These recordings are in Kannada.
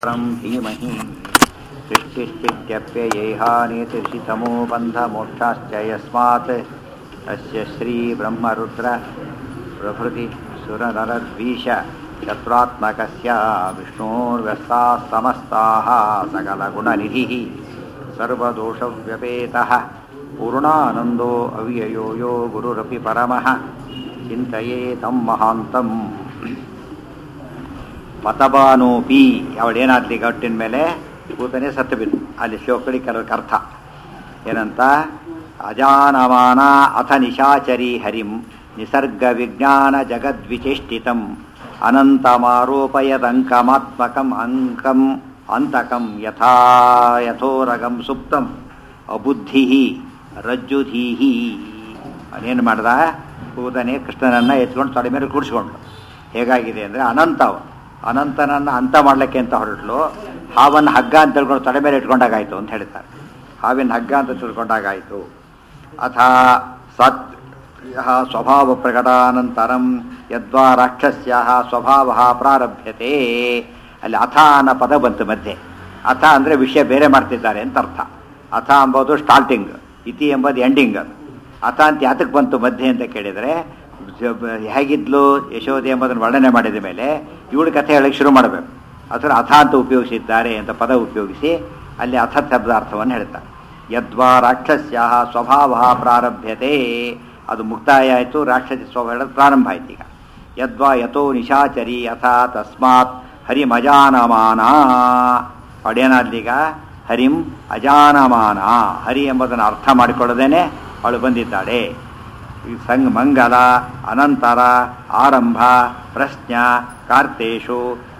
परं धीमहि सृष्टिस्थित्यप्ययेहानेतिर्षितमो बन्धमोक्षाश्च यस्मात् अस्य श्रीब्रह्मरुद्र प्रभृति सुरनरद्वीष चतुरात्मकस्य विष्णोर्व्यस्ताः समस्ताः सकलगुणनिधिः सर्वदोषव्यपेतः पूर्णानन्दो अव्ययो यो गुरुरपि परमः ಚಿಂತೆಯೇ ತಮ್ಮ ಮಹಾಂತಂ ಪತಬಾನೋಪಿ ಅವಳೇನಾದ್ಲಿ ಗಟ್ಟಿನ ಮೇಲೆ ಕೂತನೆ ಸತ್ತು ಬಿದ್ದು ಅಲ್ಲಿ ಶ್ಲೋಕಡಿ ಕೆಲವಕ್ಕೆ ಅರ್ಥ ಏನಂತ ಅಜಾನಮಾನ ಅಥ ನಿಶಾಚರಿ ಹರಿಂ ನಿಸರ್ಗ ವಿಜ್ಞಾನ ಜಗದ್ವಿಚೇಷ್ಟಿತಂ ಅನಂತಮಾರೋಪಯದಂಕಮಾತ್ಮಕಂ ಅಂಕಂ ಅಂತಕಂ ಯಥಾ ಯಥೋರಗಂ ಸುಪ್ತಂ ಅಬುದ್ಧಿ ರಜ್ಜುಧೀಹಿ ಅವನೇನು ಮಾಡ್ದ ಕೂದನೆ ಕೃಷ್ಣನನ್ನು ಎತ್ಕೊಂಡು ತೊಡೆ ಮೇಲೆ ಕೂಡಿಸ್ಕೊಂಡು ಹೇಗಾಗಿದೆ ಅಂದರೆ ಅನಂತ ಅವ ಅನಂತನನ್ನು ಅಂತ ಮಾಡಲಿಕ್ಕೆ ಅಂತ ಹೊರಟಲು ಹಾವನ್ನು ಹಗ್ಗ ಅಂತ ತಿಳ್ಕೊಂಡು ತೊಡೆ ಮೇಲೆ ಇಟ್ಕೊಂಡಾಗಾಯ್ತು ಅಂತ ಹೇಳ್ತಾರೆ ಹಾವಿನ ಹಗ್ಗ ಅಂತ ತಿಳ್ಕೊಂಡಾಗಾಯಿತು ಅಥ ಸತ್ ಸ್ವಭಾವ ಪ್ರಕಟಾನಂತರಂ ಯದ್ವಾ ರಾಕ್ಷಸ್ಯ ಸ್ವಭಾವ ಪ್ರಾರಭ್ಯತೆ ಅಲ್ಲಿ ಅಥ ಅನ್ನೋ ಪದ ಬಂತು ಮಧ್ಯೆ ಅಥ ಅಂದರೆ ವಿಷಯ ಬೇರೆ ಮಾಡ್ತಿದ್ದಾರೆ ಅಂತ ಅರ್ಥ ಅಥ ಎಂಬುದು ಸ್ಟಾರ್ಟಿಂಗ್ ಇತಿ ಎಂಬುದು ಎಂಡಿಂಗ್ ಅದು ಅಥ ಅಂತ ಯಾತಕ್ಕೆ ಬಂತು ಮಧ್ಯೆ ಅಂತ ಕೇಳಿದರೆ ಹೇಗಿದ್ಲು ಯಶೋದೆ ಎಂಬುದನ್ನು ವರ್ಣನೆ ಮಾಡಿದ ಮೇಲೆ ಇವಳು ಕಥೆ ಹೇಳಕ್ಕೆ ಶುರು ಮಾಡಬೇಕು ಅದರ ಅಥ ಅಂತ ಉಪಯೋಗಿಸಿದ್ದಾರೆ ಅಂತ ಪದ ಉಪಯೋಗಿಸಿ ಅಲ್ಲಿ ಅಥ ಶಬ್ದ ಅರ್ಥವನ್ನು ಹೇಳ್ತಾರೆ ಯದ್ವಾ ರಾಕ್ಷಸ್ಯ ಸ್ವಭಾವ ಪ್ರಾರಭ್ಯತೆ ಅದು ಮುಕ್ತಾಯ ಆಯಿತು ರಾಕ್ಷಸ ಸ್ವಭಾವ ಹೇಳೋದು ಪ್ರಾರಂಭ ಆಯ್ತು ಈಗ ಯದ್ವಾ ಯಥೋ ನಿಶಾಚರಿ ಅಥ ತಸ್ಮಾತ್ ಹರಿಂ ಅಜಾನಮಾನ ಅಡೇನಾದ್ಲೀಗ ಹರಿಂ ಅಜಾನಮಾನ ಹರಿ ಎಂಬುದನ್ನು ಅರ್ಥ ಮಾಡಿಕೊಳ್ಳದೇನೆ ಅವಳು ಬಂದಿದ್ದಾಳೆ ಈ ಸಂಗ್ ಮಂಗಲ ಅನಂತರ ಆರಂಭ ಪ್ರಶ್ನ ಕಾರ್ತೇಶು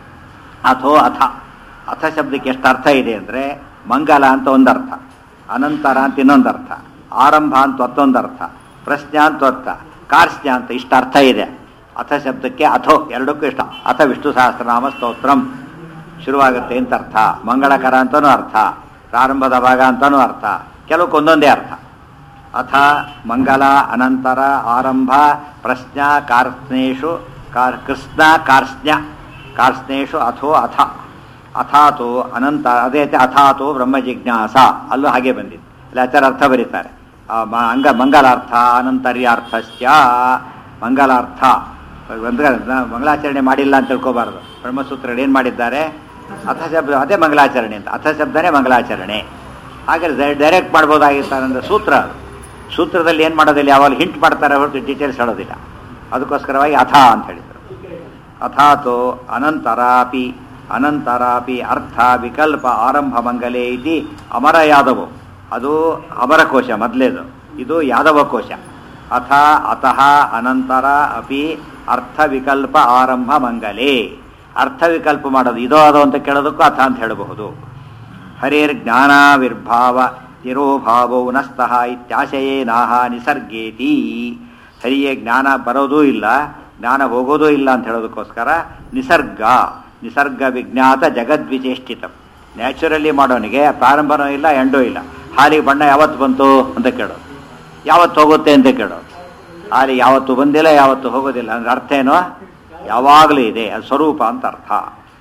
ಅಥೋ ಅಥ ಅಥ ಶಬ್ದಕ್ಕೆ ಎಷ್ಟು ಅರ್ಥ ಇದೆ ಅಂದರೆ ಮಂಗಲ ಅಂತ ಒಂದರ್ಥ ಅನಂತರ ಅಂತ ಇನ್ನೊಂದು ಅರ್ಥ ಆರಂಭ ಅಂತ ಮತ್ತೊಂದು ಅರ್ಥ ಪ್ರಶ್ನ ಅಂತ ಅರ್ಥ ಕಾರ್ಸ್ಯ ಅಂತ ಇಷ್ಟು ಅರ್ಥ ಇದೆ ಅಥ ಶಬ್ದಕ್ಕೆ ಅಥೋ ಎರಡಕ್ಕೂ ಇಷ್ಟ ಅಥ ವಿಷ್ಣು ಸಹಸ್ರನಾಮ ಸ್ತೋತ್ರಂ ಶುರುವಾಗುತ್ತೆ ಅಂತ ಅರ್ಥ ಮಂಗಳಕರ ಅಂತನೂ ಅರ್ಥ ಪ್ರಾರಂಭದ ಭಾಗ ಅಂತನೂ ಅರ್ಥ ಕೆಲವಕ್ಕೆ ಒಂದೊಂದೇ ಅರ್ಥ ಅಥ ಮಂಗಲ ಅನಂತರ ಆರಂಭ ಪ್ರಶ್ನ ಕಾರ್ಸ್ನೇಷು ಕಾರ್ ಕೃಷ್ಣ ಕಾರ್ಸ್ನ್ಯ ಕಾರ್ಸ್ನೇಷು ಅಥೋ ಅಥ ಅಥಾತೋ ಅನಂತ ಅದೇ ರೀತಿ ಅಥಾತೋ ಬ್ರಹ್ಮ ಜಿಜ್ಞಾಸ ಅಲ್ಲೂ ಹಾಗೆ ಬಂದಿದೆ ಇಲ್ಲಿ ಆಚಾರ ಅರ್ಥ ಬರೀತಾರೆ ಅಂಗ ಮಂಗಲಾರ್ಥ ಅನಂತರ್ಯಾರ್ಥಸ್ಯ ಮಂಗಲಾರ್ಥ ಅಂದ್ರೆ ಮಂಗಳಾಚರಣೆ ಮಾಡಿಲ್ಲ ಅಂತ ತಿಳ್ಕೋಬಾರ್ದು ಬ್ರಹ್ಮಸೂತ್ರ ಏನು ಮಾಡಿದ್ದಾರೆ ಅಥ ಶಬ್ದ ಅದೇ ಮಂಗಲಾಚರಣೆ ಅಂತ ಅಥ ಶಬ್ದನೇ ಮಂಗಲಾಚರಣೆ ಹಾಗೆ ಡೈರೆಕ್ಟ್ ಮಾಡ್ಬೋದಾಗಿತ್ತು ಅಂದರೆ ಸೂತ್ರ ಅದು ಸೂತ್ರದಲ್ಲಿ ಏನು ಮಾಡೋದಿಲ್ಲ ಯಾವಾಗ ಹಿಂಟ್ ಮಾಡ್ತಾರೆ ಹೊರತು ಡೀಟೇಲ್ಸ್ ಹೇಳೋದಿಲ್ಲ ಅದಕ್ಕೋಸ್ಕರವಾಗಿ ಅಥ ಅಂತ ಹೇಳಿದರು ಅಥಾತೋ ಅನಂತರಾಪಿ ಅನಂತರಾಪಿ ಅರ್ಥ ವಿಕಲ್ಪ ಆರಂಭ ಮಂಗಲೇ ಇತಿ ಅಮರ ಯಾದವು ಅದು ಅಮರಕೋಶ ಮೊದಲೇದು ಇದು ಯಾದವ ಕೋಶ ಅಥ ಅತಃ ಅನಂತರ ಅಪಿ ಅರ್ಥ ವಿಕಲ್ಪ ಆರಂಭ ಮಂಗಲೇ ಅರ್ಥ ವಿಕಲ್ಪ ಮಾಡೋದು ಇದೋ ಅದೋ ಅಂತ ಕೇಳೋದಕ್ಕೂ ಅಥ ಅಂತ ಹೇಳಬಹುದು ಹರೇರ್ ಜ್ಞಾನಾವಿರ್ಭಾವ ತಿರೋಭಾವೋ ನಸ್ತಃ ಇತ್ಯಾಶಯೇನಾಹ ನಿಸರ್ಗೇತಿ ಹರಿಯೇ ಜ್ಞಾನ ಬರೋದೂ ಇಲ್ಲ ಜ್ಞಾನ ಹೋಗೋದೂ ಇಲ್ಲ ಅಂತ ಹೇಳೋದಕ್ಕೋಸ್ಕರ ನಿಸರ್ಗ ನಿಸರ್ಗ ವಿಜ್ಞಾತ ಜಗದ್ವಿಚೇಷ್ಟಿತ ನ್ಯಾಚುರಲಿ ಮಾಡೋನಿಗೆ ಪ್ರಾರಂಭನೂ ಇಲ್ಲ ಎಂಡೂ ಇಲ್ಲ ಹಾಲಿಗೆ ಬಣ್ಣ ಯಾವತ್ತು ಬಂತು ಅಂತ ಕೇಳೋದು ಯಾವತ್ತು ಹೋಗುತ್ತೆ ಅಂತ ಕೇಳೋದು ಹಾಲಿ ಯಾವತ್ತು ಬಂದಿಲ್ಲ ಯಾವತ್ತು ಹೋಗೋದಿಲ್ಲ ಅಂದ್ರೆ ಅರ್ಥ ಏನೋ ಯಾವಾಗಲೂ ಇದೆ ಅದು ಸ್ವರೂಪ ಅಂತ ಅರ್ಥ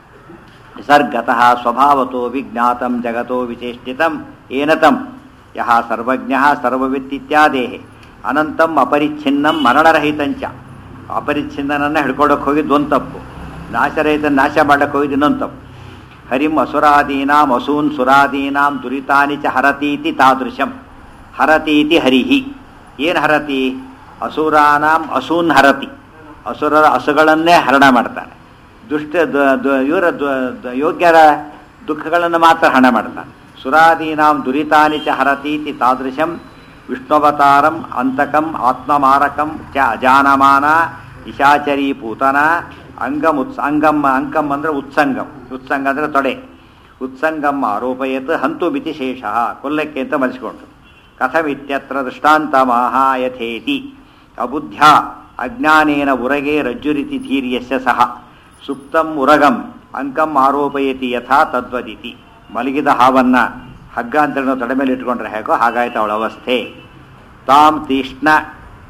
ನಿಸರ್ಗತಃ ಸ್ವಭಾವತೋ ವಿಜ್ಞಾತಂ ಜಗತೋ ವಿಚೇಷ್ಟಿತಂ ಏನತಂ ಯಹ ಸರ್ವಜ್ಞ ಸರ್ವವಿತ್ ಇತ್ಯಾದೇ ಅನಂತಂ ಅಪರಿಚ್ಛಿನ್ನಂ ಮರಣರಹಿತಂಚ ಅಪರಿಚ್ಛಿನ್ನನನ್ನು ಹಿಡ್ಕೊಳಕ್ಕೆ ಹೋಗಿದ್ದು ಒಂದು ತಪ್ಪು ನಾಶರಹಿತ ನಾಶ ಮಾಡಕ್ಕೆ ಹೋಗಿದ್ದು ಇನ್ನೊಂದು ತಪ್ಪು ಹರಿಂ ಅಸುರಾದೀನಾಂ ಅಸೂನ್ ಸುರಾದೀನಾಂ ದುರಿತಾನಿ ಚ ಹರತೀತಿ ತಾದೃಶಂ ಹರತೀತಿ ಹರಿಹಿ ಏನು ಹರತಿ ಅಸುರಾನಾಂ ಅಸೂನ್ ಹರತಿ ಅಸುರರ ಹಸುಗಳನ್ನೇ ಹರಣ ಮಾಡ್ತಾನೆ ದುಷ್ಟ ಇವರ ಯೋಗ್ಯರ ದುಃಖಗಳನ್ನು ಮಾತ್ರ ಹಣ ಮಾಡ್ತಾನೆ ಸುರಾದೀನಾಂ ದುರಿತಾನಿ ಚ ಹರತೀತಿ ತಾದೃಶಂ ವಿಷ್ಣುವತಾರಂ ಅಂತಕಂ ಆತ್ಮಮಾರಕಂ ಚ ಅಜಾನಮಾನ ಇಶಾಚರಿ ಪೂತನ ಅಂಗಂ ಉತ್ಸ ಅಂಗಂ ಅಂಕಂ ಅಂದರೆ ಉತ್ಸಂಗಂ ಉತ್ಸಂಗ ಅಂದರೆ ತೊಡೆ ಉತ್ಸಂಗಂ ಆರೋಪಯತ್ ಹಂತು ಮಿತಿ ಶೇಷ ಕೊಲ್ಲಕ್ಕೆ ಅಂತ ಮರೆಸಿಕೊಂಡು ಕಥಮಿತ್ಯತ್ರ ದೃಷ್ಟಾಂತ ಮಾಹಾ ಯಥೇತಿ ಅಬುದ್ಧ್ಯ ಅಜ್ಞಾನೇನ ಉರಗೆ ರಜ್ಜುರಿತಿ ಧೀರ್ಯಸ್ಯ ಸಹ ಸುಪ್ತಂ ಉರಗಂ ಅಂಕಂ ಆರೋಪಯತಿ ಯಥಾ ತದ್ವದಿತಿ ಮಲಗಿದ ಹಾವನ್ನ ಹಗ್ಗ ಅಂತ ತೊಡೆ ಮೇಲೆ ಇಟ್ಕೊಂಡ್ರೆ ಹೇಗೋ ಹಾಗಾಯ್ತು ಅವಳ ಅವಸ್ಥೆ ತಾಂ ತೀಕ್ಷ್ಣ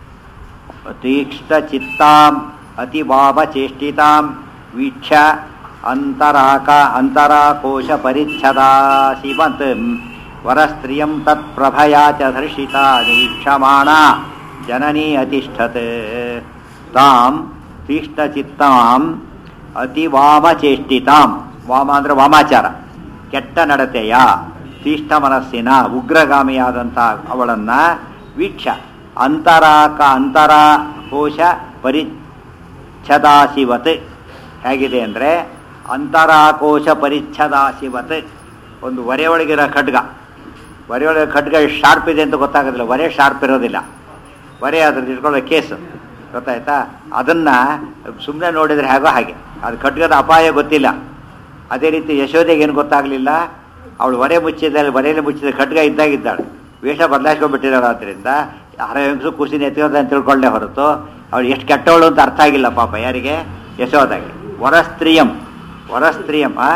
ತೀಕ್ಷ್ಣ ಚಿತ್ತಾಂ ಅತಿಭಾವಚೇಷ್ಟಿತಾಂ ವೀಕ್ಷ ಅಂತರಾಕ ಅಂತರಾಕೋಶ ಪರಿಚ್ಛದಾ ಶಿವತ್ ವರಸ್ತ್ರಿಯಂ ತತ್ಪ್ರಭಯಾ ಚ ಧರ್ಷಿತಾ ನಿರೀಕ್ಷಮಾಣ ಜನನೀ ಅತಿಷ್ಠತ್ ತಾಂ ತೀಷ್ಣಚಿತ್ತಾಂ ಅತಿ ವಾಮಚೇಷ್ಟಿತಾಂ ವಾಮ ಅಂದರೆ ವಾಮಾಚಾರ ಕೆಟ್ಟ ನಡತೆಯ ತೀಷ್ಣ ಮನಸ್ಸಿನ ಉಗ್ರಗಾಮಿಯಾದಂಥ ಅವಳನ್ನ ವೀಕ್ಷ ಅಂತರಾಕ ಅಂತರಾಕೋಶ ಪರಿಚ್ಛದಾಸಿವತ್ ಹೇಗಿದೆ ಅಂದರೆ ಅಂತರಾಕೋಶ ಪರಿಚ್ಛದಾಸಿವತ್ ಒಂದು ಒರೆ ಒಳಗಿರೋ ಖಡ್ಗ ಒರೆ ಒಳಗೆ ಖಡ್ಗ ಎಷ್ಟು ಶಾರ್ಪ್ ಇದೆ ಅಂತ ಗೊತ್ತಾಗೋದಿಲ್ಲ ಒರೆ ಶಾರ್ಪ್ ಇರೋದಿಲ್ಲ ಒರೆ ಅದ್ರ ಇಟ್ಕೊಳ್ಳೋ ಕೇಸು ಗೊತ್ತಾಯ್ತಾ ಅದನ್ನು ಸುಮ್ಮನೆ ನೋಡಿದರೆ ಹೇಗೋ ಹಾಗೆ ಅದು ಖಡ್ಗದ ಅಪಾಯ ಗೊತ್ತಿಲ್ಲ ಅದೇ ರೀತಿ ಯಶೋದೆಗೆ ಏನು ಗೊತ್ತಾಗಲಿಲ್ಲ ಅವಳು ಒರೆ ಮುಚ್ಚಿದ ಒರೆಯಲ್ಲಿ ಮುಚ್ಚಿದ ಖಡ್ಗ ಇದ್ದಾಗಿದ್ದಾಳೆ ವೇಷ ಬದಲಾಯಿಸ್ಕೊಂಡ್ಬಿಟ್ಟಿದ್ದಾಳೆ ಆದ್ದರಿಂದ ಹರ ಹೆಂಗಸು ಕುಸಿನ ಎತ್ತಿರೋದು ಅಂತ ತಿಳ್ಕೊಳ್ಳೆ ಹೊರತು ಅವಳು ಎಷ್ಟು ಕೆಟ್ಟವಳು ಅಂತ ಅರ್ಥ ಆಗಿಲ್ಲ ಪಾಪ ಯಾರಿಗೆ ಯಶೋದಾಗೆ ವರಸ್ತ್ರೀಯಂ ವರಸ್ತ್ರೀಯಂ ಆ